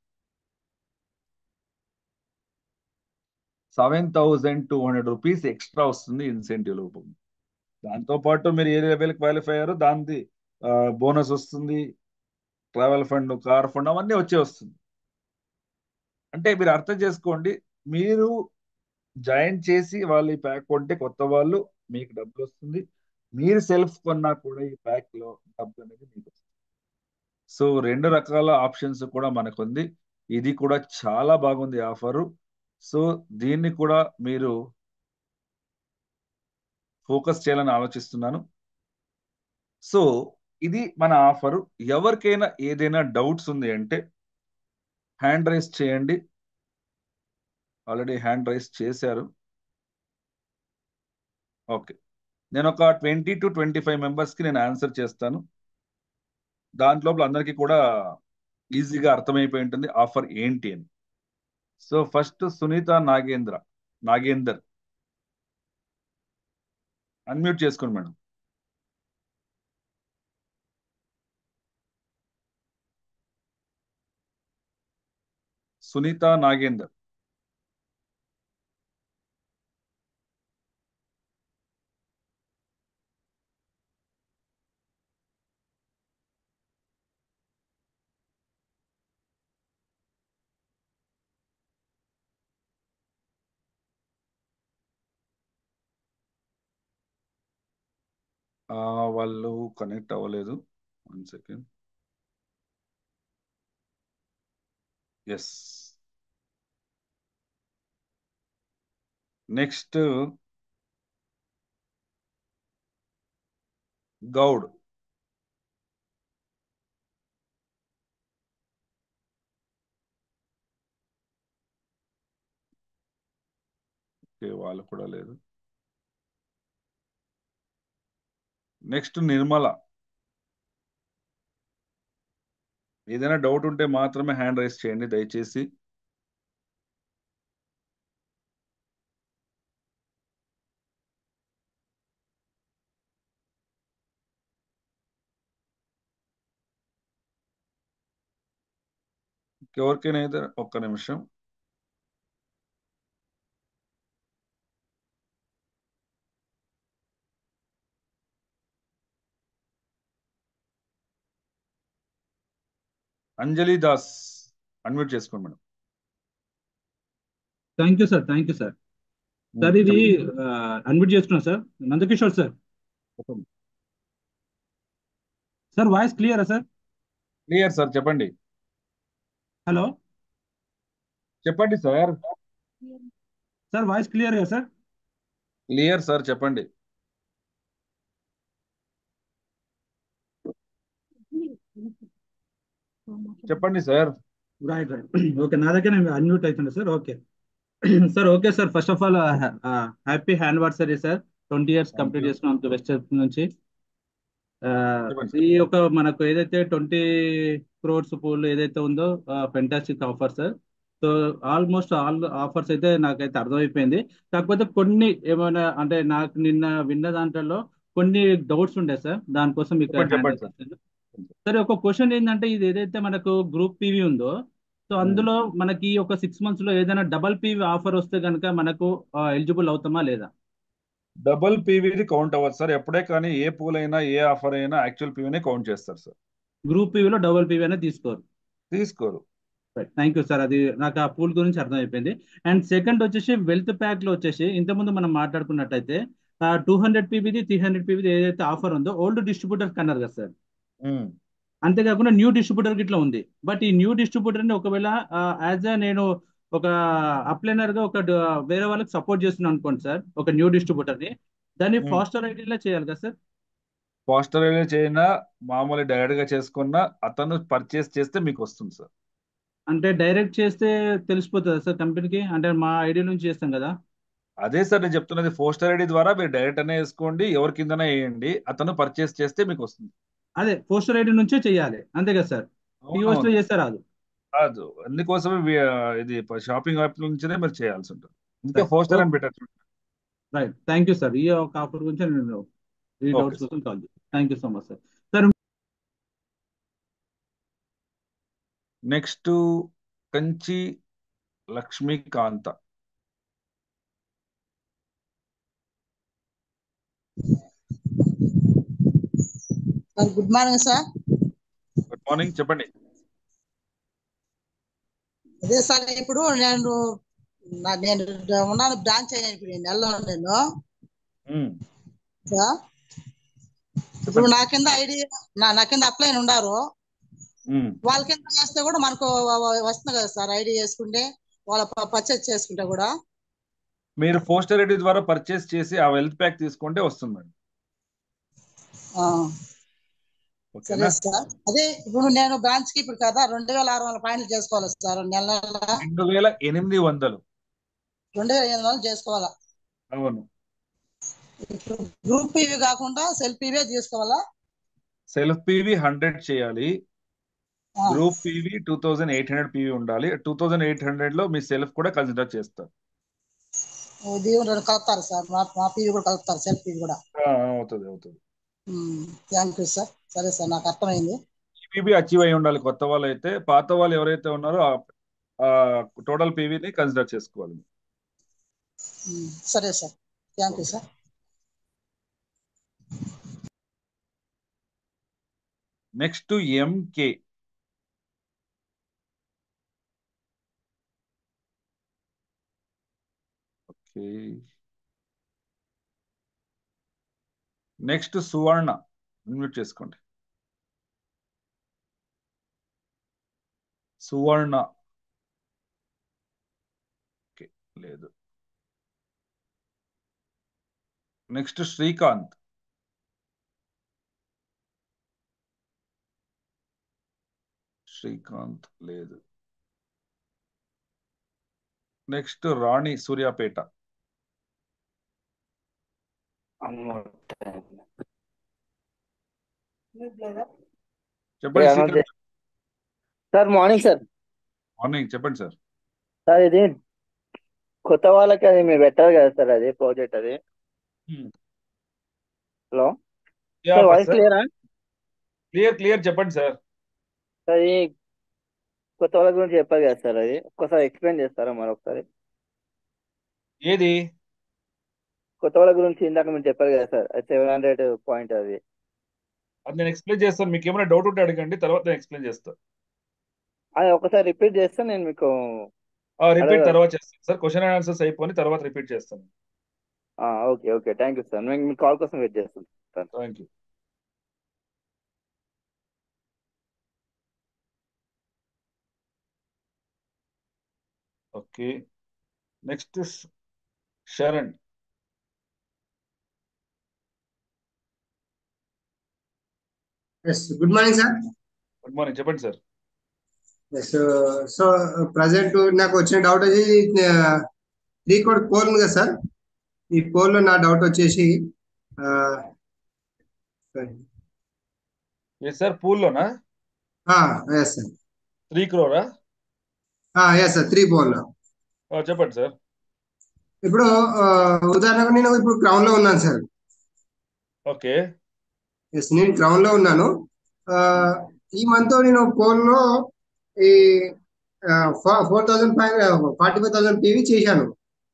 seven thousand two hundred rupees extra వస్తుంది ఇన్సెంటివ్ రూపం దాంతో పాటు మీరు ఏ లెవెల్ క్వాలిఫై అయ్యారో దాని బోనస్ వస్తుంది ట్రావెల్ ఫండ్ కార్ ఫండ్ అవన్నీ వచ్చే వస్తుంది అంటే మీరు అర్థం చేసుకోండి మీరు జాయిన్ చేసి వాళ్ళు ఈ ప్యాక్ కొంటే కొత్త వాళ్ళు మీకు డబ్బులు వస్తుంది మీరు సెల్ఫ్ కొన్నా కూడా ఈ ప్యాక్ లో డబ్బు అనేది మీకు వస్తుంది సో రెండు రకాల ఆప్షన్స్ కూడా మనకు ఉంది ఇది కూడా చాలా బాగుంది ఆఫరు సో దీన్ని కూడా మీరు ఫోకస్ చేయాలని ఆలోచిస్తున్నాను సో ఇది మన ఆఫరు ఎవరికైనా ఏదైనా డౌట్స్ ఉంది అంటే హ్యాండ్ రైస్ చేయండి ఆల్రెడీ హ్యాండ్ రైస్ చేశారు ఓకే నేను ఒక ట్వంటీ టు ట్వంటీ ఫైవ్ మెంబర్స్కి నేను ఆన్సర్ చేస్తాను దాంట్లో అందరికీ కూడా ఈజీగా అర్థమైపోయి ఉంటుంది ఆఫర్ ఏంటి అని so first Sunitha Nagendra Nagender unmute చేసుకోండి మేడం సునీత నాగేందర్ ఆ, వాళ్ళు కనెక్ట్ అవ్వలేదు one second yes next Goud okay వాళ్ళు కూడా లేదు నెక్స్ట్ నిర్మల ఏదైనా డౌట్ ఉంటే మాత్రమే హ్యాండ్ రైస్ చేయండి దయచేసి ఎవరికైనా అయితే ఒక్క నిమిషం అంజలి దాస్ అన్మ్యూట్ చేసుకోండి madam thank you sir thank you sir sir ఇది అన్మిట్ చేస్తున్నాం సార్ నందకిషోర్ సార్ చెప్పండి సార్ వాయిస్ క్లియరా సార్ క్లియర్ సార్ చెప్పండి హలో చెప్పండి సార్ సార్ వాయిస్ క్లియర్ కదా సార్ క్లియర్ సార్ చెప్పండి చెప్పండి సార్ రైట్ రైట్ ఓకే నా దగ్గర నేను అన్మ్యూట్ అవుతుండే sir okay sir okay sir first of all happy anniversary sir twenty years thank complete you చేసుకున్నాం వెస్ట్ నుంచి ఆ, చెప్పండి ఈ సార్ యొక్క మనకు ఏదైతే ట్వంటీ క్రోర్స్ పూల్ ఏదైతే ఉందో fantastic offer sir so almost all offers అయితే నాకైతే అర్థమైపోయింది కాకపోతే కొన్ని ఏమైనా అంటే నాకు నిన్న విన్న దాంట్లో కొన్ని డౌట్స్ ఉండే సార్ దానికోసం మీకు చెప్పండి హ్యాండిల్ చెప్పండి సార్ చేస్తాను సరే ఒక క్వశ్చన్ ఏంటంటే ఇది ఏదైతే మనకు గ్రూప్ పీవీ ఉందో సో ఉమ్. అందులో మనకి ఒక సిక్స్ మంత్స్ లో ఏదైనా డబల్ పీవీ ఆఫర్ వస్తే కనుక మనకు ఎలిజిబుల్ అవుతామా లేదా డబుల్ పీవీది కౌంట్ అవ్వదు సార్ ఎప్పుడే కానీ ఏ పూల్ అయినా ఏ ఆఫర్ అయినా యాక్చువల్ పీవీనే కౌంట్ చేస్తారు సార్ గ్రూప్ పీవీలో డబల్ పీవీ అనేది తీసుకోరు తీసుకోరు థ్యాంక్ యూ సార్ అది నాకు ఆ పూల్ గురించి అర్థమైపోయింది అండ్ సెకండ్ వచ్చేసి వెల్త్ ప్యాక్ లో వచ్చేసి ఇంతకుముందు మనం మాట్లాడుకున్నట్టయితే టూ హండ్రెడ్ పీవీది త్రీ హండ్రెడ్ పీవీది ఏదైతే ఆఫర్ ఉందో ఓల్డ్ డిస్ట్రిబ్యూటర్ కన్నారు కదా సార్ ఉమ్. అంతేకాకుండా న్యూ డిస్ట్రిబ్యూటర్ ఇట్లా ఉంది బట్ ఈ న్యూ డిస్ట్రిబ్యూటర్ ని ఒకవేళ యాజ్ ఎ నేను ఒక అప్లైనర్ గా ఒక డ- వేరే వాళ్ళకి సపోర్ట్ చేస్తున్నాను అనుకోండిసార్ ఒక న్యూ డిస్ట్రిబ్యూటర్ ని దాన్ని ఉమ్. ఫాస్టర్ ఐడీలో చేయాలి కదా సార్ పోస్టర్ చేయనా మామూలు డైరెక్ట్ గా చేసుకున్నా అతను పర్చేస్ చేస్తే మీకు వస్తుంది సార్ అంటే డైరెక్ట్ చేస్తే తెలిసిపోతుందా సార్ కంపెనీకి అంటే మా ఐడి నుంచి చేస్తాం కదా అదే సార్ నేను చెప్తున్నది పోస్టర్ ఐడి ద్వారా మీరు డైరెక్ట్ అనే వేసుకోండి ఎవరి కిందనే వేయండి అతను పర్చేస్ చేస్తే మీకు వస్తుంది అదే పోస్టర్ ఐడి నుంచే చేయాలి అంతే కదా సార్ పిఓఎస్ లో అవునవును చేస్తే రాదు కాదు అందుకోసమే వి- ఇది షాపింగ్ యాప్ నుంచినే మీరు చేయాల్సి ఉంటుంది అందుకే రైట్ పోస్టర్ అని పెట్టచ్చు రైట్ థ్యాంక్ యూ సార్ ఈ ఒక ఆఫర్ గురించి నేను ఈ ఓకే డౌట్స్ సార్ కోసం కాల్ చేస్తాను thank you so much sir sir next Kanchi Lakshmikanta sir good morning sir good morning చెప్పండి అదే సార్ ఇప్పుడు నేను నా- నేను ఉన్నాను బ్రాంచ్ అయ్యాను ఇప్పుడు ఈ నెలలో నేను ఉమ్, సార్ ఇప్పుడు చెప్పండి నా కింద ఐడి నా నా కింద అప్లై ఉండారు ఉమ్. వాళ్ళ కింద చేస్తే కూడా మనకు వ- వ- వస్తుంది కదా సార్ ఐడి చేసుకుంటే వాళ్ళ పర్చేస్ చేసుకుంటే కూడా మీరు పోస్టర్ ఐడి ద్వారా పర్చేస్ చేసి ఆ వెల్త్ ప్యాక్ తీసుకుంటే వస్తుంది మేడం ఆ, ఓకేనా సరే సార్ అదే ఇప్పుడు నేను బ్రాంచ్ కి ఇప్పుడు కదా రెండు వేల ఆరు వందల పాయింట్లు చేసుకోవాలి సార్ నెల నెల రెండు వేల ఎనిమిది వందలు రెండు వేల ఎనిమిది వందలు చేసుకోవాలా అవును ఇప్పుడు గ్రూప్ ఇవి కాకుండా సెల్ఫ్ ఇవే తీసుకోవాలా సెల్ఫ్ పీవీ హండ్రెడ్ చేయాలి ఆ, group PV two thousand eight hundred PV ఉండాలి టూ థౌజండ్ ఎయిట్ హండ్రెడ్ లో మీ సెల్ఫ్ కూడా కన్సిడర్ చేస్తారు ఇది రెండు కలుపుతారు సార్ మా మా పీవీ కూడా కలుపుతారు సెల్ఫ్ పీవీ కూడా ఆ, అవుతుంది అవుతుంది థ్యాంక్ యూ సార్ సరే సార్ నాకు అర్థమైంది పీవీ అచీవ్ అయి ఉండాలి కొత్త వాళ్ళు అయితే పాత వాళ్ళు ఎవరైతే ఉన్నారో ఆ టోటల్ పీవీని కన్సిడర్ చేసుకోవాలి ఉమ్, సరే sir thank you sir next MK okay next Suvarna mute చేసుకోండి సువర్ణ ఓకే లేదు నెక్స్ట్ శ్రీకాంత్ శ్రీకాంత్ లేదు నెక్స్ట్ రాణి సూర్యాపేట చెప్పండి Srikanth sir morning sir morning చెప్పండి సార్ సార్ ఇది కొత్త వాళ్ళకి అది మీరు పెట్టారు కదా సార్ అది ప్రాజెక్ట్ అది హలో సార్ వాయిస్ క్లియరా క్లియర్ క్లియర్ చెప్పండి సార్ సార్ ఈ కొత్త వాళ్ళ గురించి చెప్పారు కదా సార్ అది ఒక్కసారి ఎక్స్ప్లెయిన్ చేస్తారా మరొకసారి ఏది కొత్త వాళ్ళ గురించి ఇందాక మీరు చెప్పారు కదా సార్ అది సెవెన్ హండ్రెడ్ పాయింట్ అది అది నేను ఎక్స్ప్లెయిన్ చేస్తాను మీకు ఏమైనా డౌట్ ఉంటే అడగండి తర్వాత నేను ఎక్స్ప్లెయిన్ చేస్తాను అది ఒకసారి రిపీట్ చేస్తే నేను మీకు రిపీట్ అడగ- తర్వాత చేస్తాను సార్ క్వశ్చన్ అండ్ ఆన్సర్స్ అయిపోయి తర్వాత రిపీట్ చేస్తాను okay okay thank you sir నేను మీ కాల్ కోసం వెయిట్ చేస్తాను thank you okay next Sharan yes good morning sir good morning చెప్పండి సార్ ఎస్ సో ప్రజెంట్ నాకు వచ్చిన డౌట్ వచ్చి త్రీ కోడ్ కోల్ ఉంది కదా సార్ ఈ కోల్లో నా డౌట్ వచ్చేసి ఎస్ సార్ పూల్లోనా ఎస్ సార్ త్రీ క్రోరా ఎస్ సార్ త్రీ పోల్ చెప్పండి సార్ ఇప్పుడు ఆ, ఉదాహరణకు నేను ఇప్పుడు క్రౌన్ లో ఉన్నాను సార్ ఓకే ఎస్ నేను క్రౌన్ లో ఉన్నాను ఆ, ఈ మంత్ నేను కోల్ లో ఈ four thousand five forty five thousand PV చేశాను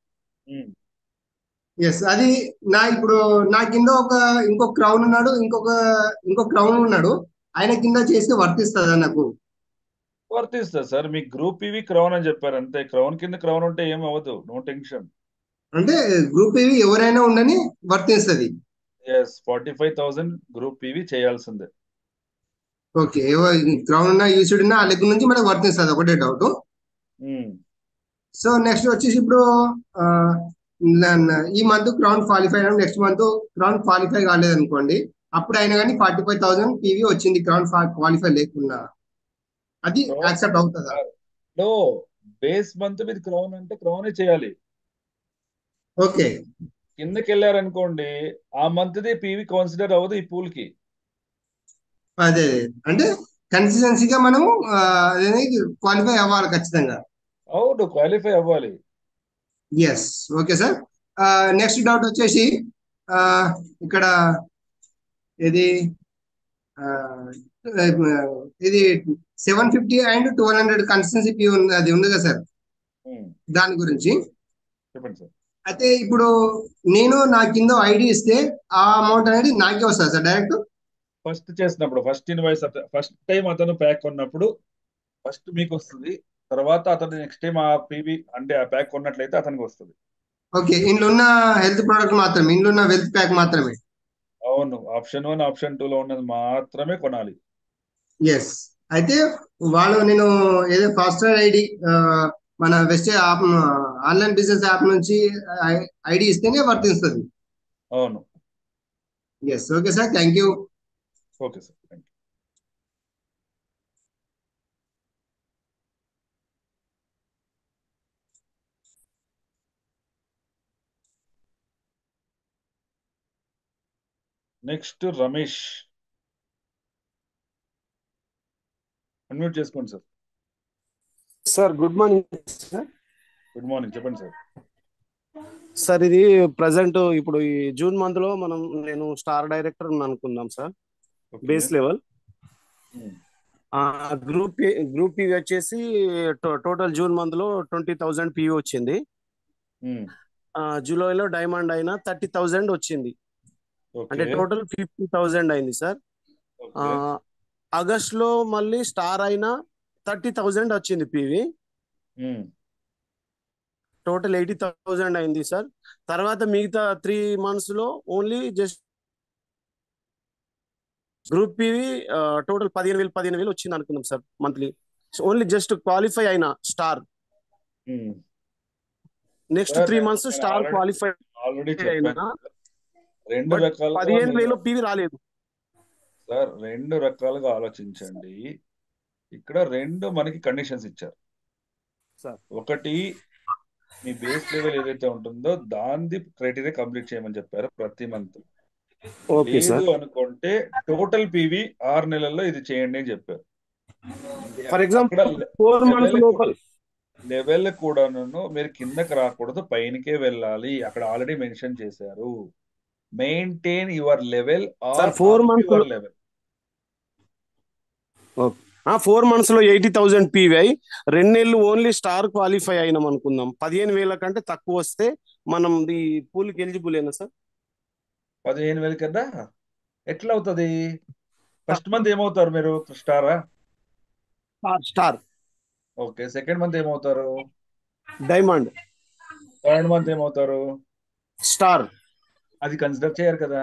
ఎస్ అది నా ఇప్పుడు నా కింద ఒక ఇంకో క్రౌన్ ఉన్నాడు ఇంకొక ఇంకో క్రౌన్ ఉన్నాడు ఆయన కింద చేస్తే వర్తిస్తుందా నాకు వర్తిస్తుంది సార్ మీ గ్రూప్ ఇవి క్రౌన్ అని చెప్పారు అంతే క్రౌన్ కింద క్రౌన్ ఉంటే ఏం అవ్వదు నో టెన్షన్ అంటే గ్రూప్ ఇవి ఎవరైనా ఉండని వర్తిస్తుంది yes forty five thousand group ఇవి చేయాల్సిందే ఓకే క్రౌన్ ఉన్న యూస్డ్ ఉన్న ఆ లెగ్ నుంచి మనకు వర్తిస్తుంది ఒకటే డౌట్ ఉమ్, సో నెక్స్ట్ వచ్చేసి ఇప్పుడు ఆ, న- న- ఈ మంత్ క్రౌన్ క్వాలిఫై అయినా నెక్స్ట్ మంత్ క్రౌన్ క్వాలిఫై కాలేదు అనుకోండి అప్పుడు అయినా కానీ ఫార్టీ ఫైవ్ థౌసండ్ పీవీ వచ్చింది క్రౌన్ క్వాలిఫై లేకున్నా అది Crown- యాక్సెప్ట్ అవుతుందా లో బేస్ మంత్ మీద క్రౌన్ అంటే క్రౌనే చేయాలి ఓకే కిందకి వెళ్ళారనుకోండి ఆ మంత్ ది పీవీ కన్సిడర్ అవ్వదు ఈ పూల్ కి అదే అదే. అంటే కన్సిస్టెన్సీగా మనము క్వాలిఫై అవ్వాలి ఖచ్చితంగా అవును క్వాలిఫై అవ్వాలి yes okay sir next doubt వచ్చేసి ఆ, ఇక్కడ ఇది ఆ, ఇది seven fifty and twelve hundred consistency P ఉంది అది ఉంది కదా సార్ ఉమ్, దాని గురించి చెప్పండి సార్ అయితే ఇప్పుడు నేను నా కింద ఐడి ఇస్తే ఆ అమౌంట్ అనేది నాకే వస్తుంది సార్ డైరెక్ట్ ఫస్ట్ చేసినప్పుడు ఫస్ట్ ఇన్వాయిస్ ఫస్ట్ టైం అతను ప్యాక్ కొన్నప్పుడు ఫస్ట్ మీకు వస్తుంది తర్వాత అతను నెక్స్ట్ టైం ఆ పీవీ అంటే ఆ ప్యాక్ కొన్నట్లయితే అతనికి వస్తుంది ఓకే ఇందులో ఉన్న హెల్త్ ప్రోడక్ట్ మాత్రమే ఇందులో ఉన్న వెల్త్ ప్యాక్ మాత్రమే అవును ఆప్షన్ వన్ ఆప్షన్ టూ లో ఉన్నది మాత్రమే కొనాలి ఎస్ అయితే వాళ్ళు నేను ఏదో ఫాస్టర్ ఐడి మన వెస్ట్ యాప్ ఆన్లైన్ బిజినెస్ యాప్ నుంచి ఐడి ఇస్తేనే వర్తిస్తుంది అవును yes okay sir thank you okay sir thank you next Ramesh unmute చేసుకోండి sir sir good morning sir good morning చెప్పండి సార్ సార్ ఇది ప్రజెంట్ ఇప్పుడు ఈ జూన్ మంత్ లో మనం నేను స్టార్ డైరెక్టర్ అనుకుందాం sir okay base level um, ఆ గ్రూప్ గ్రూప్ పి వచ్చేసి టోటల్ జూన్ మంత్ లో ట్వంటీ థౌజండ్ పివి వచ్చింది ఉమ్, ఆ జూలైలో డైమండ్ అయినా థర్టీ థౌజండ్ వచ్చింది అంటే ఓకే టోటల్ ఫిఫ్టీ థౌజండ్ అయింది సార్ ఆ ఓకే ఆగస్ట్ లో మళ్ళీ స్టార్ అయినా థర్టీ థౌజండ్ వచ్చింది PV um, total eighty thousand అయింది సార్ తర్వాత మిగతా త్రీ మంత్స్ లో only just group PV total పదిహేను వేలు పదిహేను వేలు వచ్చింది అనుకుందాం sir monthly only just qualify అయిన star um. Next sir three నేను మంత్స్ నేను స్టార్ ఆల్రెడీ క్వాలిఫై ఆల్రెడీ అయినా చెప్పాను రెండు బట్ రకాలుగా పదిహేను మీరు వేలు పివి రాలేదు సార్ రెండు రకాలుగా ఆలోచించండి ఇక్కడ రెండు మనకి కండిషన్స్ ఇచ్చారు సార్ ఒకటి మీ బేస్ లెవెల్ ఏదైతే ఉంటుందో దాని క్రైటీరియా కంప్లీట్ చేయమని చెప్పారు ప్రతి మంత్ ఓకే సార్ లేదు అనుకుంటే టోటల్ పీవీ ఆరు నెలల్లో ఇది చేయండి అని చెప్పారు ఫర్ అక్కడ ఎగ్జాంపుల్ ఫోర్ మంత్స్ లెవెల్ లోపల లెవెల్ కూడాను మీరు కిందకి రాకూడదు పైనకే వెళ్ళాలి అక్కడ ఆల్రెడీ మెన్షన్ చేశారు maintain your level sir or four up months your level four months లో ఎయిటీ థౌసండ్ పీవై రెండు నెలలు ఓన్లీ స్టార్ క్వాలిఫై అయినాం అనుకుందాం పదిహేను వేల కంటే తక్కువ వస్తే మనం ఈ పూల్కి ఎలిజిబుల్ ఏనా సార్ పదిహేను వేలు కదా ఎట్లా అవుతుంది ఫస్ట్ మంత్ ఏమవుతారు మీరు స్టారా స్టార్ ఓకే సెకండ్ మంత్ ఏమవుతారు డైమండ్ థర్డ్ మంత్ ఏమవుతారు స్టార్ అది కన్సిడర్ చేయరు కదా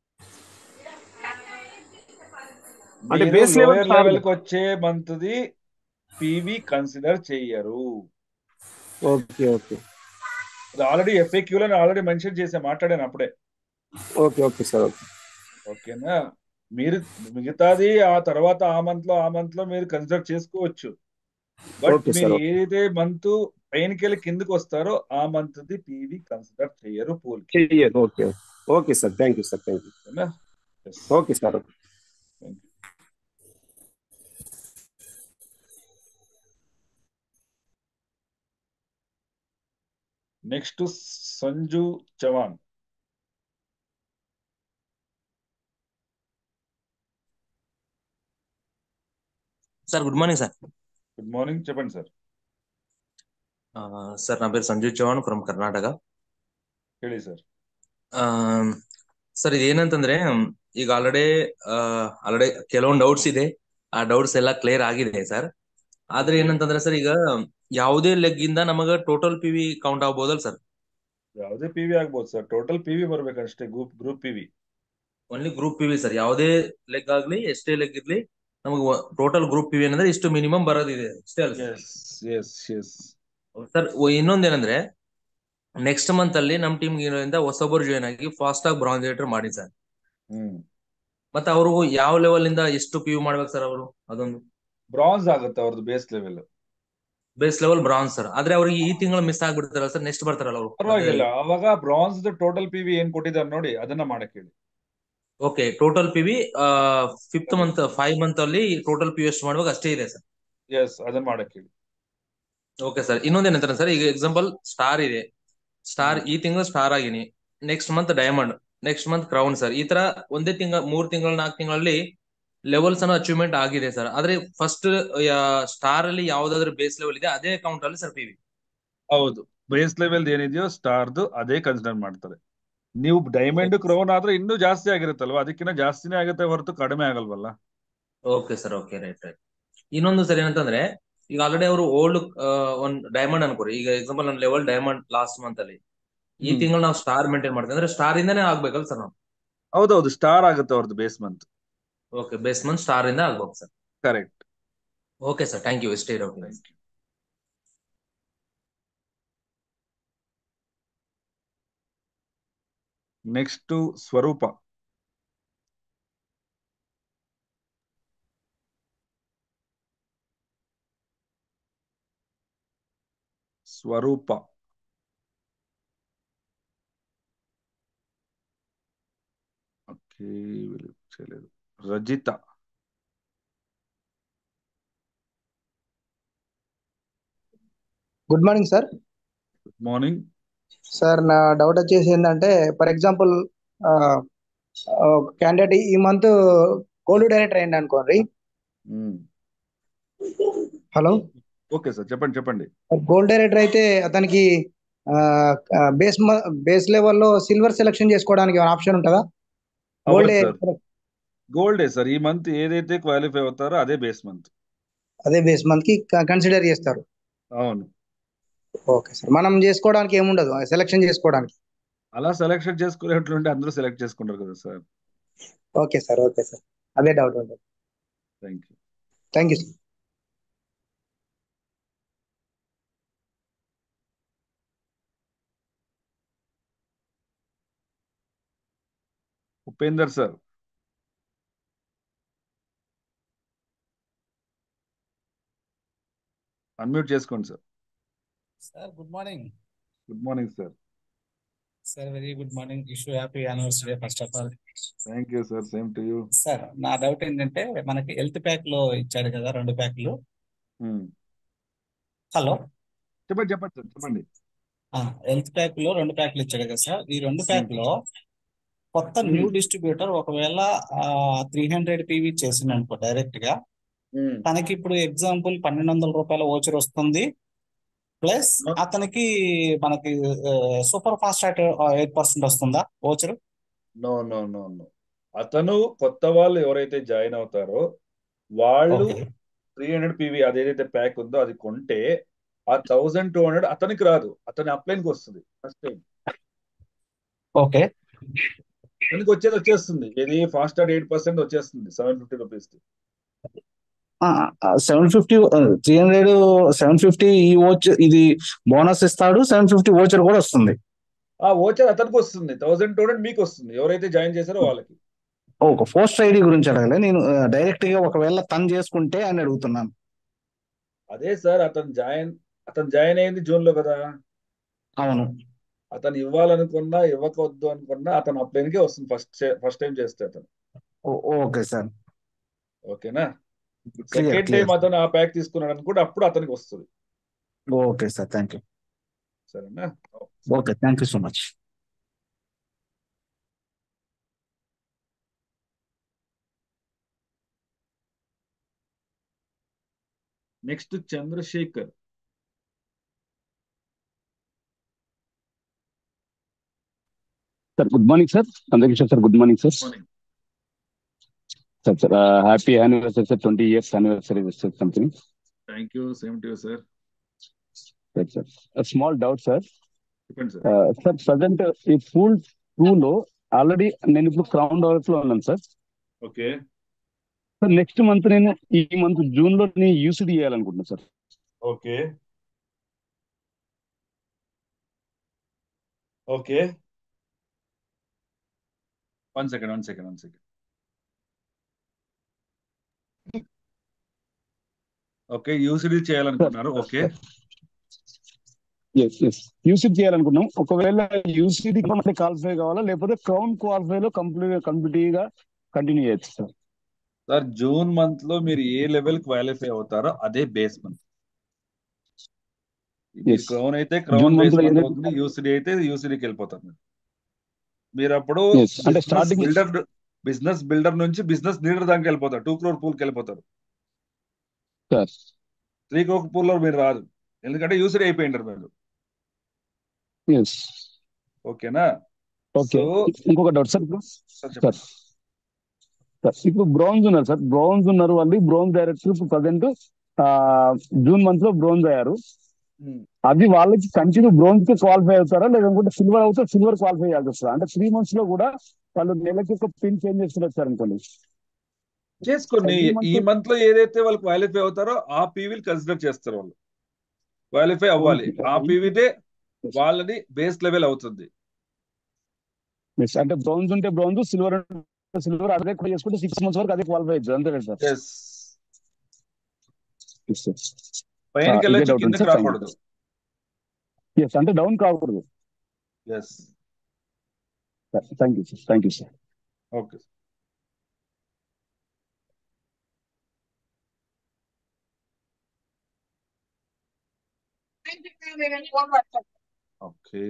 అంటే మీరు base level lower star level కి వచ్చే మంత్ ది పీవీ కన్సిడర్ చెయ్యరు ఓకే ఓకే అది ఆల్రెడీ ఎఫ్ఏక్యూ లో ఆల్రెడీ మెన్షన్ చేసా మాట్లాడాను అప్పుడే ఓకే ఓకే సార్ ఓకే ఓకేనా మీరు మిగతాది ఆ తర్వాత ఆ మంత్ లో ఆ మంత్ లో మీరు కన్సిడర్ చేసుకోవచ్చు బట్ ఓకే మీరు సార్ ఏదైతే మంత్ పైనకి వెళ్ళి కిందకి వస్తారో ఆ మంత్ ది పీవీ కన్సిడర్ చేయరు పూల్ కి చెయ్యదు okay okay sir thank you sir thank you okay sir next Sanju Chavan sir good morning sir good morning చెప్పండి సార్ ಸರ್ నా పేరు ಸಂಜೀವ್ ಚೌಹಾಣ್ ಫ್ರಮ್ ಕರ್ನಾಟಕ ಹೇಳಿ ಸರ್ ಸರ್ ಇದೇನಂತಂದ್ರೆ ಈಗ ಆಲ್ರೆಡಿ ಆಲ್ರೆಡಿ ಕೆಲವೊಂದು ಡೌಟ್ಸ್ ಇದೆ ಆ ಡೌಟ್ಸ್ ಎಲ್ಲ ಕ್ಲಿಯರ್ ಆಗಿದೆ ಸರ್ ಆದ್ರೆ ಏನಂತಂದ್ರೆ ಸರ್ ಈಗ ಯಾವುದೇ ಲೆಗ್ ಇಂದ ನಮಗ ಟೋಟಲ್ ಪಿ ವಿ ಕೌಂಟ್ ಆಗ್ಬೋದಲ್ ಸರ್ ಯಾವುದೇ ಪಿವಿ ಆಗ್ಬೋದು ಸರ್ ಟೋಟಲ್ ಪಿವಿ ಬರ್ಬೇಕಷ್ಟೇ group group PV only group P V sir ಯಾವುದೇ ಲೆಗ್ ಆಗ್ಲಿ ಎಷ್ಟೇ ಲೆಗ್ ಇರ್ಲಿ ನಮಗೆ ಟೋಟಲ್ ಗ್ರೂಪ್ ಪಿ ವಿ ಏನಂದ್ರೆ ಇಷ್ಟು ಮಿನಿಮಮ್ ಬರೋದಿದೆ ಅಷ್ಟೇ ಅಲ್ಲ sir yes yes yes sir ಇನ್ನೊಂದೇನಂದ್ರೆ ನೆಕ್ಸ್ಟ್ ಮಂತ್ ಅಲ್ಲಿ ನಮ್ ಟೀಮ್ ಇರೋದ್ರಿಂದ ಹೊಸೊಬ್ಬರು ಜಾಯ್ನ್ ಆಗಿ ಫಾಸ್ಟ್ ಆಗಿ ಬ್ರಾಂಜೇಟರ್ ಮಾಡಿ ಸರ್ ಹ್ಮ್ ಮತ್ತೆ ಅವರು ಯಾವ ಲೆವೆಲ್ ಇಂದ ಎಷ್ಟು ಪಿ ಯು ಮಾಡ್ಬೇಕು ಸರ್ ಅವರು ಅದೊಂದು ಬ್ರಾನ್ಸ್ ಆಗುತ್ತೆ ಅವ್ರದ್ದು base level base level bronze sir ಆದ್ರೆ ಅವ್ರಿಗೆ ಈ ತಿಂಗಳು ಮಿಸ್ ಆಗ್ಬಿಡ್ತಾರಲ್ಲ ಸರ್ ನೆಕ್ಸ್ಟ್ ಬರ್ತಾರಲ್ಲ ಅವರು ಪರವಾಗಿಲ್ಲ ಅವಾಗ ಬ್ರಾನ್ಸ್ ಟೋಟಲ್ ಪಿವಿ ಏನ್ ಕೊಟ್ಟಿದ್ದಾರೆ ನೋಡಿ ಅದನ್ನ ಮಾಡಕ್ ಹೇಳಿ okay total P V fifth month five month ಅಲ್ಲಿ ಟೋಟಲ್ ಪಿ ಯು ಎಷ್ಟು ಮಾಡ್ಬೇಕು ಅಷ್ಟೇ ಇದೆ ಸರ್ ಎಸ್ ಅದನ್ನ ಮಾಡಕ್ ಹೇಳಿ ಓಕೆ ಸರ್ ಇನ್ನೊಂದೇನಂತಾರೆ ಸರ್ ಈಗ ಎಕ್ಸಾಂಪಲ್ ಸ್ಟಾರ್ ಇದೆ ಸ್ಟಾರ್ ಈ ತಿಂಗಳು ಸ್ಟಾರ್ ಆಗಿನಿ next month diamond next month crown sir ಈ ತರ ಒಂದೇ ತಿಂಗಳ ಮೂರ್ ತಿಂಗಳ ನಾಲ್ಕು ತಿಂಗಳಲ್ಲಿ ಲೆವೆಲ್ಸ್ ಅನ್ನು ಅಚೀವ್ಮೆಂಟ್ ಆಗಿದೆ ಸರ್ ಆದ್ರೆ ಫಸ್ಟ್ ಸ್ಟಾರ್ ಅಲ್ಲಿ ಯಾವ್ದಾದ್ರು ಬೇಸ್ ಲೆವೆಲ್ ಇದೆ ಅದೇ ಅಕೌಂಟ್ ಅಲ್ಲಿ ಸರ್ ಪಿ ವಿ ಹೌದು ಬೇಸ್ ಲೆವೆಲ್ ಏನಿದೆಯೋ ಸ್ಟಾರ್ದು ಅದೇ ಕನ್ಸಿಡರ್ ಮಾಡ್ತಾರೆ ನೀವು ಡೈಮಂಡ್ ಕ್ರೌನ್ ಆದ್ರೆ ಇನ್ನೂ ಜಾಸ್ತಿ ಆಗಿರುತ್ತಲ್ವಾ ಅದಕ್ಕಿಂತ ಜಾಸ್ತಿನೇ ಆಗುತ್ತೆ ಹೊರತು ಕಡಿಮೆ ಆಗಲ್ವಲ್ಲ okay sir okay right right ಇನ್ನೊಂದು ಸರ್ ಏನಂತಂದ್ರೆ ಈಗ ಆಲ್ರೆಡಿ ಅವರು ಓಲ್ಡ್ ಒಂದ್ ಡೈಮಂಡ್ ಅನ್ಕೋರಿ ಈಗ ಎಕ್ಸಾಂಪಲ್ ನನ್ನ ಲೆವೆಲ್ ಡೈಮಂಡ್ ಲಾಸ್ಟ್ ಮಂತ್ ಅಲ್ಲಿ ಈ ಹ್ಮ್. ತಿಂಗಳು ನಾವು ಸ್ಟಾರ್ ಮೇಂಟೈನ್ ಮಾಡ್ತೀವಿ ಅಂದ್ರೆ ಸ್ಟಾರ್ ಇಂದಾನೇ ಆಗ್ಬೇಕಲ್ಲ ಸರ್ ನಾವು ಹೌದೌದು ಸ್ಟಾರ್ ಆಗುತ್ತೆ ಅವ್ರದ್ದು base month okay base month star ಇಂದ ಆಗ್ಬೇಕು sir correct okay sir thank you ಇಷ್ಟೇ ಇರೋ ನೆಕ್ಸ್ಟ್ ಸ್ವರೂಪ ಸ್ವರೂಪ ಓಕೆ చేయలేదు Rajitha good morning sir good morning sir నా డౌట్ వచ్చేసి ఏంటంటే ఫర్ ఎగ్జాంపుల్ క్యాండిడేట్ ఈ మంత్ గోల్డ్ డైరెక్టర్ అయింది అనుకోండి హలో ఓకే సార్ చెప్పండి చెప్పండి గోల్డ్ డైరెక్టర్ అయితే అతనికి బేస్ బేస్ లెవెల్లో సిల్వర్ సెలెక్షన్ చేసుకోవడానికి ఆప్షన్ ఉంటుందా గోల్డ్ సార్ గోల్డే సార్ ఈ మంత్ ఏదైతే క్వాలిఫై అవుతారో అదే బేస్ మంత్ అదే బేస్ మంత్ కి కన్సిడర్ చేస్తారు అవును ఓకే సార్ మనం చేసుకోవడానికి ఏముండదు సెలెక్షన్ చేసుకోవడానికి అలా సెలెక్షన్ చేసుకునేట్లుంటే అందరూ సెలెక్ట్ చేసుకుంటారు కదా sir okay sir okay sir అదే డౌట్ ఉంటుంది thank you thank you sir Upender sir unmute చేసుకోండి sir sir good morning good morning sir sir very good morning issue happy anniversary first of all thank you sir same to you sir నా doubt ఏంటంటే మనకి health pack లో ఇచ్చాడు కదా రెండు ప్యాక్లు hello చెప్పండి చెప్పండి సార్ చెప్పండి హెల్త్ ప్యాక్ లో రెండు ప్యాక్లు ఇచ్చాడు కదా సార్ ఈ రెండు ప్యాక్ లో కొత్త న్యూ డిస్ట్రిబ్యూటర్ ఒకవేళ త్రీ హండ్రెడ్ పీవీ చేసింది అనుకో డైరెక్ట్ గా తనకి ఇప్పుడు ఎగ్జాంపుల్ పన్నెండు వందల రూపాయల ఓచర్ వస్తుంది ప్లస్ అతనికి మనకి super fast at eight percent వస్తుందా voucher no no no no అతను కొత్త వాళ్ళు ఎవరైతే జాయిన్ అవుతారో వాళ్ళు త్రీ హండ్రెడ్ పీవీ అదేదైతే ప్యాక్ ఉందో అది కొంటే ఆ థౌజండ్ టూ హండ్రెడ్ అతనికి రాదు అతని అప్లైన్కి వస్తుంది ఫస్ట్ టైం ఓకే అతనికి వచ్చేది వచ్చేస్తుంది ఇది ఫాస్ట్ అట్ ఎయిట్ పర్సెంట్ వచ్చేస్తుంది seven fifty rupees seven fifty three hundred seven fifty ఈ ఓచ్ ఇది బోనస్ ఇస్తాడు సెవెన్ ఫిఫ్టీ ఓచర్ కూడా వస్తుంది ఆ ఓచర్ అతనికి వస్తుంది థౌసండ్ టూ హండ్రెడ్ మీకు వస్తుంది ఎవరైతే జాయిన్ చేశారో వాళ్ళకి ఒక పోస్ట్ ఐడి గురించి అడగలే నేను డైరెక్ట్ గా ఒకవేళ తను చేసుకుంటే అని అడుగుతున్నాను అదే సార్ అతను జాయిన్ అతను జాయిన్ అయింది జూన్ లో కదా అవును అతను ఇవ్వాలనుకున్నా ఇవ్వకొద్దు అనుకున్నా అతను అప్లైన్కే వస్తుంది ఫస్ట్ ఫస్ట్ టైం చేస్తే అతను ఓ- ఓకే సార్ ఓకేనా క్లియర్ సెకండ్ టైం క్లియర్ అతను ఆ ప్యాక్ తీసుకున్నాడు అనుకుంటే అప్పుడు అతనికి వస్తుంది ఓకే సార్ థ్యాంక్ యూ సరేనా okay thank you so much next Chandrashekar sir good morning sir అందరికీ sir good morning sir morning sir sir happy anniversary sir twenty years anniversary sir company thank you same to sir sir sir small doubt sir చెప్పండి sir sir present ఈ pool two లో already నేను ఇప్పుడు crown develop లో ఉన్నాను sir okay sir next month నేను ఈ month June లో నేను యూసిడి చేయాలనుకుంటున్నాను sir okay okay one second one second one second okay UCD చేయాలనుకున్నారు ఓకే ఎస్ ఎస్ యూసిడి చేయాలనుకున్నాం ఒకవేళ యూసిడి క్వాలిఫై కావాలా లేకపోతే క్రౌన్ క్వాలిఫై లో కంప్లీట్ కంప్లీట్ గా కంటిన్యూ చేయొచ్చు సార్ సార్ జూన్ మంత్ లో మీరు ఏ లెవెల్ క్వాలిఫై అవుతారో అదే బేస్ మంత్ మీరు ఎస్ క్రౌన్ అయితే జూన్ క్రౌన్ మంత్ బేస్ లో మంత్ ఏదైతే అవుతుంది యూసిడి అయితే యూసిడికి వెళ్ళిపోతారు మీరు మీరు అప్పుడు ఎస్ అంటే business starting builder business builder నుంచి బిజినెస్ లీడర్ దాకా వెళ్ళిపోతారు టూ క్రోర్ పూల్కి వెళ్ళిపోతారు సార్ త్రీ క్రోర్ పూల్ లో మీరు రాదు ఎందుకంటే యూసిడి అయిపోయింటారు మీరు ఎస్ ఓకేనా ఓకే సో ఇంకొక డౌట్ సార్ ఇప్పుడు సార్ సార్ చెప్పండి సార్ ఇప్పుడు బ్రౌన్స్ ఉన్నారు సార్ బ్రౌన్స్ ఉన్నారు వాళ్ళు బ్రౌన్స్ డైరెక్టర్ ఇప్పుడు ప్రజెంట్ జూన్ మంత్ లో బ్రౌన్స్ అయ్యారు ఉమ్. అది వాళ్ళకి కంటిన్యూ బ్రౌన్స్ కి క్వాలిఫై అవుతారా లేదంటే సిల్వర్ అవుతే సిల్వర్ క్వాలిఫై చేయాల్సి వస్తుందా అంటే త్రీ మంత్స్ లో కూడా వాళ్ళు నెలకి ఒక పిన్ చేంజ్ చేస్తున్నారు సార్ అనుకోండి చేసుకోండి ఈ ఈ మంత్ మంత్ లో ఏదైతే వాళ్ళు క్వాలిఫై అవుతారో ఆ పీవీలు కన్సిడర్ చేస్తారు వాళ్ళు క్వాలిఫై అవ్వాలి ఓకే ఆ పీవీతే వాళ్ళది బేస్ లెవెల్ అవుతుంది Yes, అంటే బ్రౌన్స్ ఉంటే బ్రౌన్స్ సిల్వర్ సిల్వర్ అదే కూడా చేసుకుంటే సిక్స్ మంత్స్ వరకు అదే క్వాలిఫై అవుతుంది అంతే కదా సార్ ఎస్ Yes, sir. పైనకి ఇదే వెళ్ళొచ్చు డౌట్ ఉంది కిందకి సార్ థ్యాంక్ రాకూడదు యూ ఎస్ అంటే డౌన్ కాకూడదు yes thank you sir thank you sir okay okay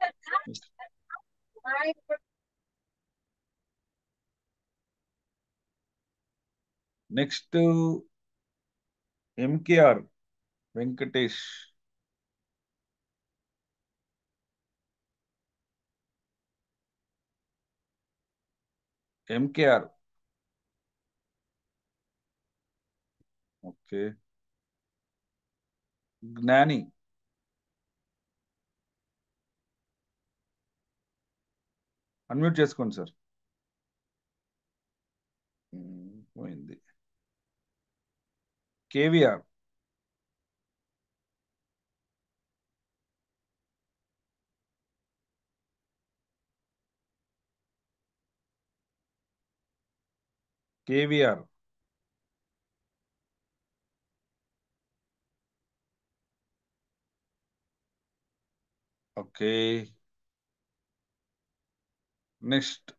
next MKR Venkatesh MKR okay Gnani unmute చేసుకోండి సార్ ఉమ్, పోయింది KVR KVR okay next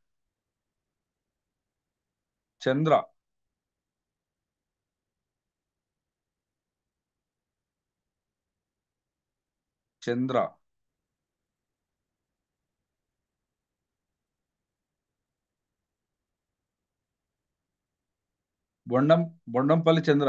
Chandra Chandra Bondam Bondampalli Chandra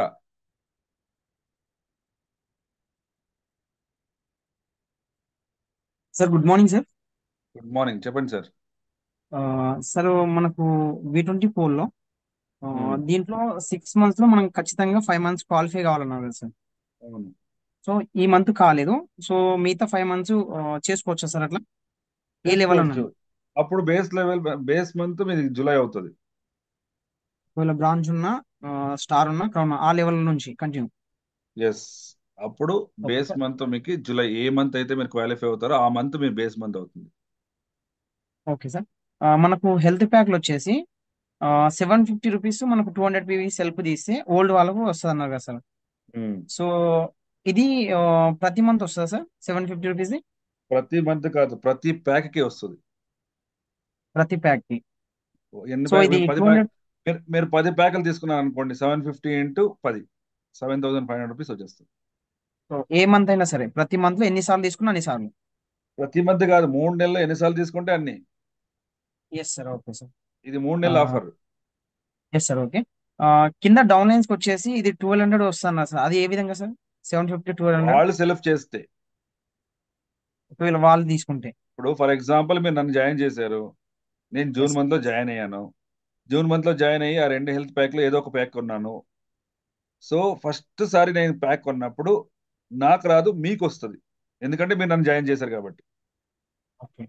sir good morning sir good morning చెప్పండి sir ఆ, sir మనకు V twenty లో ఆ, ఉమ్, దీంట్లో six months లో మనం ఖచ్చితంగా ఫైవ్ మంత్స్ క్వాలిఫై కావాలన్నారు కదా సార్ అవును సో ఈ మంత్ కాలేదు సో మిగతా ఫైవ్ మంత్స్ చేసుకోవచ్చా సార్ అట్లా ఏ లెవెల్ చేసుకోవచ్చు ఉన్నది అప్పుడు బేస్ లెవెల్ బేస్ మంత్ మీది జూలై అవుతుంది ఒకవేళ బ్రాంచ్ ఉన్న స్టార్ ఉన్న క్రౌన్ ఆ లెవెల్ నుంచి కంటిన్యూ ఎస్ అప్పుడు ఓకే బేస్ సార్ మంత్ మీకు జూలై ఏ మంత్ అయితే మీరు క్వాలిఫై అవుతారో ఆ మంత్ మీ బేస్ మంత్ అవుతుంది ఓకే సార్ ఆ, మనకు హెల్త్ ప్యాక్లు వచ్చేసి సెవెన్ ఫిఫ్టీ రూపీస్ మనకు టూ హండ్రెడ్ పీవీ సెల్ఫ్ తీస్తే ఓల్డ్ వాళ్ళకు వస్తుంది అన్నారు కదా సార్ ఉమ్. సో ఇది ఆ, ప్రతి మంత్ వస్తుందా సార్ సెవెన్ ఫిఫ్టీ రూపీస్ ప్రతి మంత్ కాదు ప్రతి ప్యాక్ కి వస్తుంది ప్రతి ప్యాక్ కి ఎన్ని సో ప్యాక్ ఇది మీరు పది టూ ప్యాక్ హండ్రెడ్ మీరు మీరు పది ప్యాకులు తీసుకున్నారు అనుకోండి సెవెన్ ఫిఫ్టీ ఇంటూ పది seven thousand five hundred rupees వచ్చేస్తుంది ఏ మంత్ అయినా సరే ప్రతి మంత్ లో ఎన్ని సార్లు తీసుకున్నా అన్ని సార్లు ప్రతి మంత్ కాదు మూడు నెలలు ఎన్నిసార్లు తీసుకుంటే అన్ని ఎస్ సార్ ఓకే సార్ ఇది మూడు నెలల ఆఫర్ ఎస్ సార్ ఓకే కింద డౌన్ లైన్స్ వచ్చేసి ఇది ట్వెల్వ్ హండ్రెడ్ వస్తున్నా సార్ అది ఏ విధంగా sir seven fifty twelve hundred వాళ్ళు సెలెక్ట్ చేస్తే ఒకవేళ వాళ్ళు తీసుకుంటే ఇప్పుడు ఫర్ ఎగ్జాంపుల్ మీరు నన్ను జాయిన్ చేశారు నేను జూన్ ఎస్ మంత్ లో జాయిన్ అయ్యాను జూన్ మంత్ లో జాయిన్ అయ్యి ఆ రెండు హెల్త్ ప్యాక్ లో ఏదో ఒక ప్యాక్ కొన్నాను సో ఫస్ట్ సారి నేను ప్యాక్ కొన్నప్పుడు నాకు రాదు మీకు వస్తుంది ఎందుకంటే మీరు నన్ను జాయిన్ చేశారు కాబట్టి ఓకే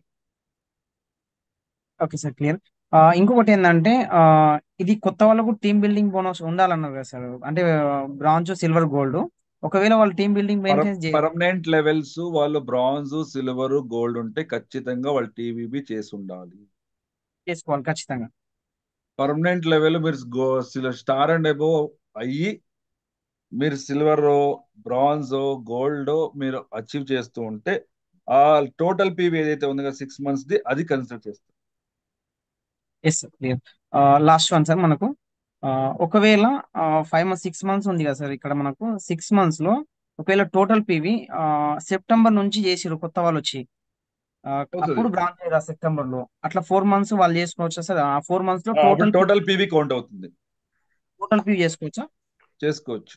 ఓకే సార్ క్లియర్ ఇంకొకటి ఏంటంటే ఆ, ఇది కొత్త వాళ్ళకు టీమ్ బిల్డింగ్ బోనస్ ఉండాలన్నారు కదా సార్ అంటే బ్రాంజ్ సిల్వర్ గోల్డ్ ఒకవేళ వాళ్ళు టీమ్ బిల్డింగ్ మెయింటైన్ చే పర్మనెంట్ లెవెల్స్ వాళ్ళు బ్రాంజ్ సిల్వర్ గోల్డ్ ఉంటే ఖచ్చితంగా వాళ్ళు టీవీబీ చేసి ఉండాలి చేసుకోవాలి ఖచ్చితంగా పర్మనెంట్ లెవెల్ మీరు గో స్టార్ అండ్ అబో అయ్యి మీరు సిల్వర్ బ్రాంజ్ గోల్డ్ మీరు అచీవ్ చేస్తూ ఉంటే ఆ టోటల్ పీవీ ఏదైతే ఉందో సిక్స్ మంత్స్ ది అది కన్సిడర్ చేస్తారు yes sir clear last one sir మనకు ఆ, ఒకవేళ ఫైవ్ మంత్స్ సిక్స్ మంత్స్ ఉంది కదా సార్ ఇక్కడ మనకు సిక్స్ మంత్స్ లో ఒకవేళ టోటల్ పీవీ సెప్టెంబర్ నుంచి చేసిరు కొత్త వాళ్ళు వచ్చి ఆ, అవుతుంది అప్పుడు బ్రాంచ్ అయ్యారు సెప్టెంబర్ లో అట్లా ఫోర్ మంత్స్ వాళ్ళు చేసుకోవచ్చా సార్ ఆ ఫోర్ మంత్స్ లో ఆ, అప్పుడు టోటల్ టోటల్ పీవీ కౌంట్ అవుతుంది టోటల్ పీవీ చేసుకోవచ్చా చేసుకోవచ్చు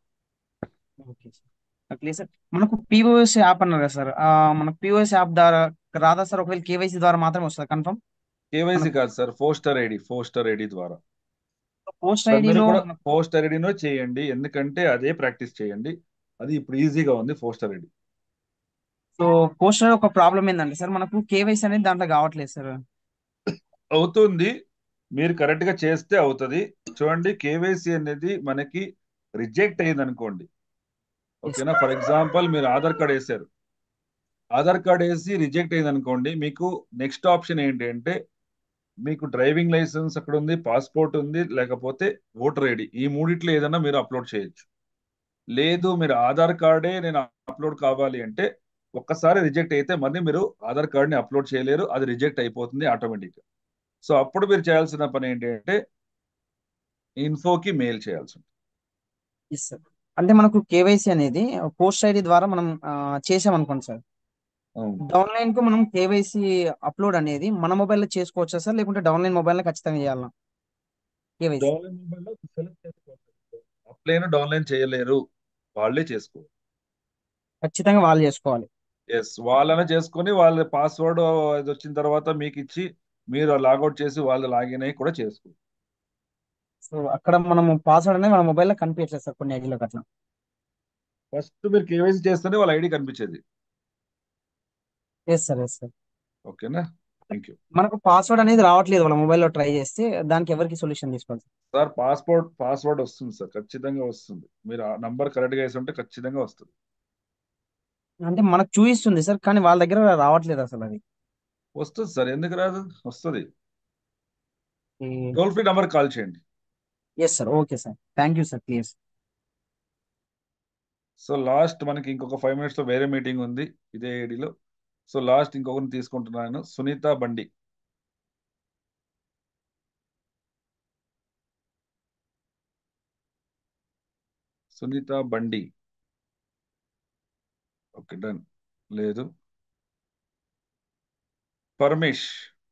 ఓకే సార్ క్లియర్ సార్ మనకు పిఓఎస్ యాప్ అన్నారు కదా సార్ ఆ, మనకు పిఓఎస్ యాప్ ద్వారా రాదా సార్ ఒకవేళ కేవైసీ ద్వారా మాత్రమే వస్తుంది కన్ఫర్మ్ కేవైసీ మనకు కాదు sir poster ID poster ID ద్వారా పోస్ట్ సో అందరూ ఐడిలో కూడా పోస్టర్ ఐడినో చేయండి ఎందుకంటే అదే ప్రాక్టీస్ చేయండి అది ఇప్పుడు ఈజీగా ఉంది poster ID so post ID ఒక ప్రాబ్లం ఏంటంటే సార్ మనకు కేవైసీ అనేది దాంట్లో కావట్లేదు సార్ అవుతుంది మీరు కరెక్ట్ గా చేస్తే అవుతుంది చూడండి కేవైసీ అనేది మనకి రిజెక్ట్ అయ్యింది అనుకోండి ఓకేనా ఫర్ ఎగ్జాంపుల్ మీరు ఆధార్ కార్డ్ వేసారు ఆధార్ కార్డ్ వేసి రిజెక్ట్ అయింది అనుకోండి మీకు నెక్స్ట్ ఆప్షన్ ఏంటి అంటే మీకు డ్రైవింగ్ లైసెన్స్ అక్కడ ఉంది పాస్పోర్ట్ ఉంది లేకపోతే ఓటర్ ఐడి ఈ మూడిట్లో ఏదైనా మీరు అప్లోడ్ చేయొచ్చు లేదు మీరు ఆధార్ కార్డే నేను అప్లోడ్ కావాలి అంటే ఒక్కసారి రిజెక్ట్ అయితే మళ్ళీ మీరు ఆధార్ కార్డ్ని అప్లోడ్ చేయలేరు అది రిజెక్ట్ అయిపోతుంది ఆటోమేటిక్గా సో అప్పుడు మీరు చేయాల్సిన పని ఏంటి అంటే ఇన్ఫోకి మెయిల్ చేయాల్సి ఉంటుంది ఎస్ సార్ అంటే మనకు కేవైసీ అనేది పోస్ట్ ఐడి ద్వారా మనం ఆ, చేసామనుకోండి సార్ అవును డౌన్లైన్ కు మనం కేవైసీ అప్లోడ్ అనేది మన మొబైల్లో చేసుకోవచ్చా సార్ లేకుంటే డౌన్లైన్ మొబైల్లో ఖచ్చితంగా చేయాలా కేవైసీ డౌన్లైన్ మొబైల్లో సెలెక్ట్ చేసుకోవచ్చు అప్లైన్ డౌన్లైన్ చేయలేరు వాళ్ళే చేసుకో ఖచ్చితంగా వాళ్ళు చేసుకోవాలి ఎస్ వాళ్ళనే చేసుకొని వాళ్ళ పాస్వర్డ్ అది వచ్చిన తర్వాత మీకు ఇచ్చి మీరు లాగౌట్ చేసి వాళ్ళు లాగిన్ అయ్యి కూడా చేసుకో సో అక్కడ మనము పాస్వర్డ్ అనేది మన మొబైల్లో కనిపించలేదు సార్ కొన్ని ఐడిలోకి అట్లా ఫస్ట్ మీరు కేవైసీ చేస్తేనే వాళ్ళ ఐడి కనిపించేది ఎస్ సార్ ఎస్ సార్ ఓకేనా థ్యాంక్ యూ మనకు పాస్వర్డ్ అనేది రావట్లేదు వాళ్ళ మొబైల్లో ట్రై చేస్తే దానికి ఎవరికి సొల్యూషన్ తీసుకోవాలి సార్ సార్ పాస్పోర్ట్ పాస్వర్డ్ వస్తుంది సార్ ఖచ్చితంగా వస్తుంది మీరు ఆ నంబర్ కరెక్ట్గా వేసి ఉంటే ఖచ్చితంగా వస్తుంది అంటే మనకు చూపిస్తుంది సార్ కానీ వాళ్ళ దగ్గర రావట్లేదు అసలు అది వస్తుంది సార్ ఎందుకు రాదు వస్తుంది టోల్ ఫ్రీ నంబర్ కాల్ చేయండి yes sir okay sir thank you sir clear so last మనకి ఇంకొక ఫైవ్ మినిట్స్ లో వేరే మీటింగ్ ఉంది ఇదే ఐడిలో సో లాస్ట్ ఇంకొకరిని తీసుకుంటున్నాను సునీత బండి సునీత బండి ఓకే డన్ లేదు Paramesh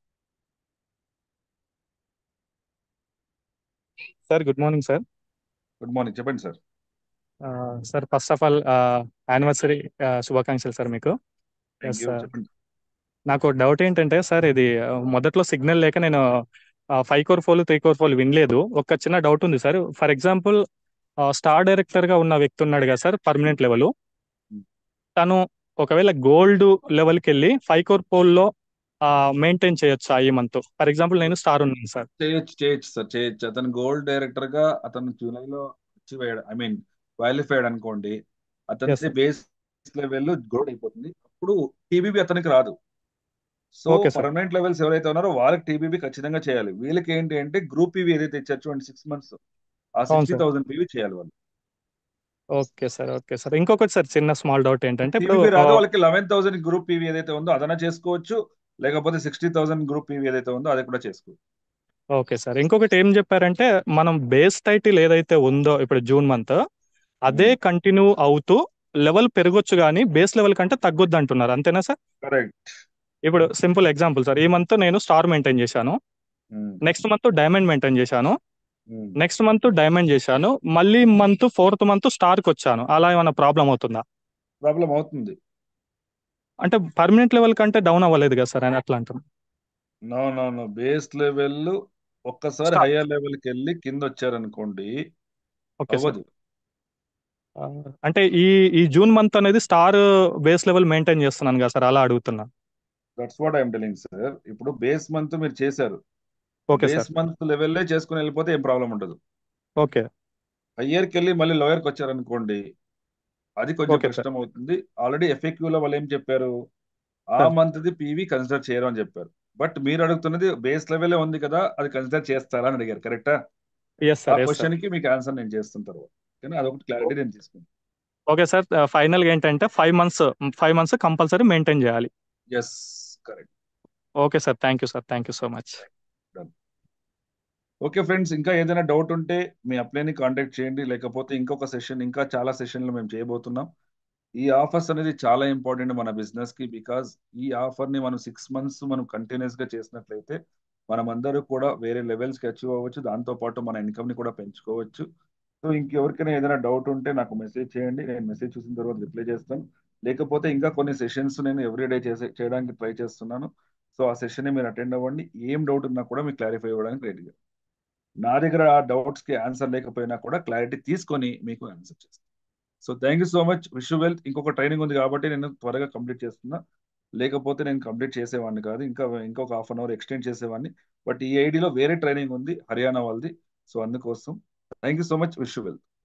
sir good morning sir good morning చెప్పండి sir sir first of all anniversary శుభాకాంక్షలు సార్ మీకు థ్యాంక్ ఎస్ యూ సార్ చెప్పండి నాకు డౌట్ ఏంటంటే సార్ ఇది ఆ, మొదట్లో సిగ్నల్ లేక నేను ఫైవ్ కోర్ ఫోల్ త్రీ కోర్ ఫోల్ వినలేదు ఒక చిన్న డౌట్ ఉంది sir for example star director గా ఉన్న వ్యక్తి ఉన్నాడు కదా సార్ పర్మనెంట్ లెవెల్ తను ఒకవేళ గోల్డ్ లెవెల్కి వెళ్ళి ఫైవ్ కోర్ పోల్లో మెయింటైన్ చేయొచ్చు ఈ మంత్ ఫర్ ఎగ్జాంపుల్ నేను స్టార్ ఉన్నాను సార్ చేయొచ్చు చేయొచ్చు సార్ చేయొచ్చు అతను గోల్డ్ డైరెక్టర్ గా అతను జూలైలో అచీవ్ అయ్యాడు ఐ మీన్ క్వాలిఫైడ్ అనుకోండి ఎస్ అతని సార్ బేస్ లెవెల్ గోల్డ్ అయిపోతుంది అప్పుడు టీబీబీ అతనికి రాదు so okay sir permanent levels ఎవరైతే ఉన్నారో వాళ్ళకి టీబీబీ ఖచ్చితంగా చేయాలి వీళ్ళకి ఏంటి అంటే గ్రూప్ పీవీ ఏదైతే ఇచ్చారు చూడండి సిక్స్ మంత్స్ ఆ అవును సిక్స్టీ సార్ థౌసండ్ పీవీ చేయాలి వాళ్ళు ఓకే సార్ ఓకే సార్ ఇంకొకటి సార్ చిన్న స్మాల్ డౌట్ ఏంటంటే ఇప్పుడు టీవీపీ రాదు ఆ, వాళ్ళకి లెవెన్ థౌసండ్ గ్రూప్ పీవీ ఏదైతే ఉందో అదన చేసుకోవచ్చు లేకపోతే సిక్స్టీ థౌసండ్ గ్రూప్ పీవీ ఏదైతే ఉందో అది కూడా చేసుకోవచ్చు ఓకే సార్ ఇంకొకటి ఏం చెప్పారంటే మనం బేస్ టైటిల్ ఏదైతే ఉందో ఇప్పుడు జూన్ మంత్ అదే కంటిన్యూ అవుతూ లెవెల్ పెరగొచ్చు కానీ బేస్ లెవెల్ కంటే తగ్గొద్దు అంటున్నారు అంతేనా సార్ కరెక్ట్ ఇప్పుడు సింపుల్ ఎగ్జాంపుల్ సార్ ఈ మంత్ నేను స్టార్ మెయింటైన్ చేశాను నెక్స్ట్ మంత్ డైమండ్ మెయింటైన్ చేశాను నెక్స్ట్ మంత్ డైమండ్ చేశాను మళ్ళీ మంత్ ఫోర్త్ మంత్ స్టార్ కి వచ్చాను అలా ఏమైనా ప్రాబ్లం అవుతుందా ప్రాబ్లం అవుతుంది అంటే పర్మనెంట్ లెవెల్ కంటే డౌన్ అవ్వలేదు కదా సార్ అని అట్లా అంటున్నాను no no no base level ఒక్కసారి Start. హయ్యర్ లెవెల్కి వెళ్ళి కింద వచ్చారనుకోండి ఓకే సార్ అవ్వదు అంటే ఈ ఈ జూన్ మంత్ అనేది స్టార్ బేస్ లెవెల్ మెయింటైన్ చేస్తున్నాను కదా సార్ అలా అడుగుతున్నా that's what I'm telling sir ఇప్పుడు బేస్ మంత్ మీరు చేశారు ఓకే బేస్ సార్ మంత్ లెవెల్లే చేసుకుని వెళ్ళిపోతే ఏం ప్రాబ్లం ఉండదు ఓకే హయ్యర్కి వెళ్ళి మళ్ళీ లోయర్కి వచ్చారనుకోండి అది కొంచెం ఓకే సార్ కష్టం అవుతుంది ఆల్రెడీ ఎఫ్ఏక్యూ లో వాళ్ళు ఏం చెప్పారు ఆ సార్ మంత్ ది పీవీ కన్సిడర్ చేయరు అని చెప్పారు బట్ మీరు అడుగుతున్నది బేస్ లెవెల్ ఉంది కదా అది కన్సిడర్ చేస్తారా అని అడిగారు కరెక్టా ఎస్ ఆ సార్ ఎస్ సార్ క్వశ్చన్ కి మీకు ఆన్సర్ నేను చేస్తున్న తర్వాత కానీ అదొకటి క్లారిటీ నేను తీసుకుంటాను ఓకే సార్ ఫైనల్ గా ఏంటంటే five months five months compulsory maintain చేయాలి yes correct okay sir thank you sir thank you so much okay friends ఇంకా ఏదైనా డౌట్ ఉంటే మీ అప్లైని కాంటాక్ట్ చేయండి లేకపోతే ఇంకొక సెషన్ ఇంకా చాలా సెషన్లు మేము చేయబోతున్నాం ఈ ఆఫర్స్ అనేది చాలా ఇంపార్టెంట్ మన బిజినెస్ కి బికాజ్ ఈ ఆఫర్ ని మనం సిక్స్ మంత్స్ మనం కంటిన్యూస్ గా చేసినట్లయితే మనం అందరూ కూడా వేరే లెవెల్స్ కి అచీవ్ అవ్వచ్చు దాంతో పాటు మన ఇన్కమ్ ని కూడా పెంచుకోవచ్చు సో ఇంకెవరికైనా ఏదైనా డౌట్ ఉంటే నాకు మెసేజ్ చేయండి నేను మెసేజ్ చూసిన తర్వాత రిప్లై చేస్తాను లేకపోతే ఇంకా కొన్ని సెషన్స్ నేను ఎవ్రీడే చేసే చేయడానికి ట్రై చేస్తున్నాను సో ఆ సెషన్ ని మీరు అటెండ్ అవ్వండి ఏం డౌట్ ఉన్నా కూడా మీకు క్లారిఫై ఇవ్వడానికి రెడీగా నా దగ్గర ఆ డౌట్స్ కి ఆన్సర్ లేకపోయినా కూడా క్లారిటీ తీసుకొని మీకు ఆన్సర్ చేస్తాను so thank you so much wish wealth ఇంకొక ట్రైనింగ్ ఉంది కాబట్టి నేను త్వరగా కంప్లీట్ చేస్తున్నా లేకపోతే నేను కంప్లీట్ చేసేవాడిని కాదు ఇంకా ఇంకొక హాఫ్ అన్ అవర్ ఎక్స్టెండ్ చేసేవాడిని బట్ ఈ ఐడిలో వేరే ట్రైనింగ్ ఉంది హర్యానా వాళ్ళది సో అందుకోసం thank you so much wish wealth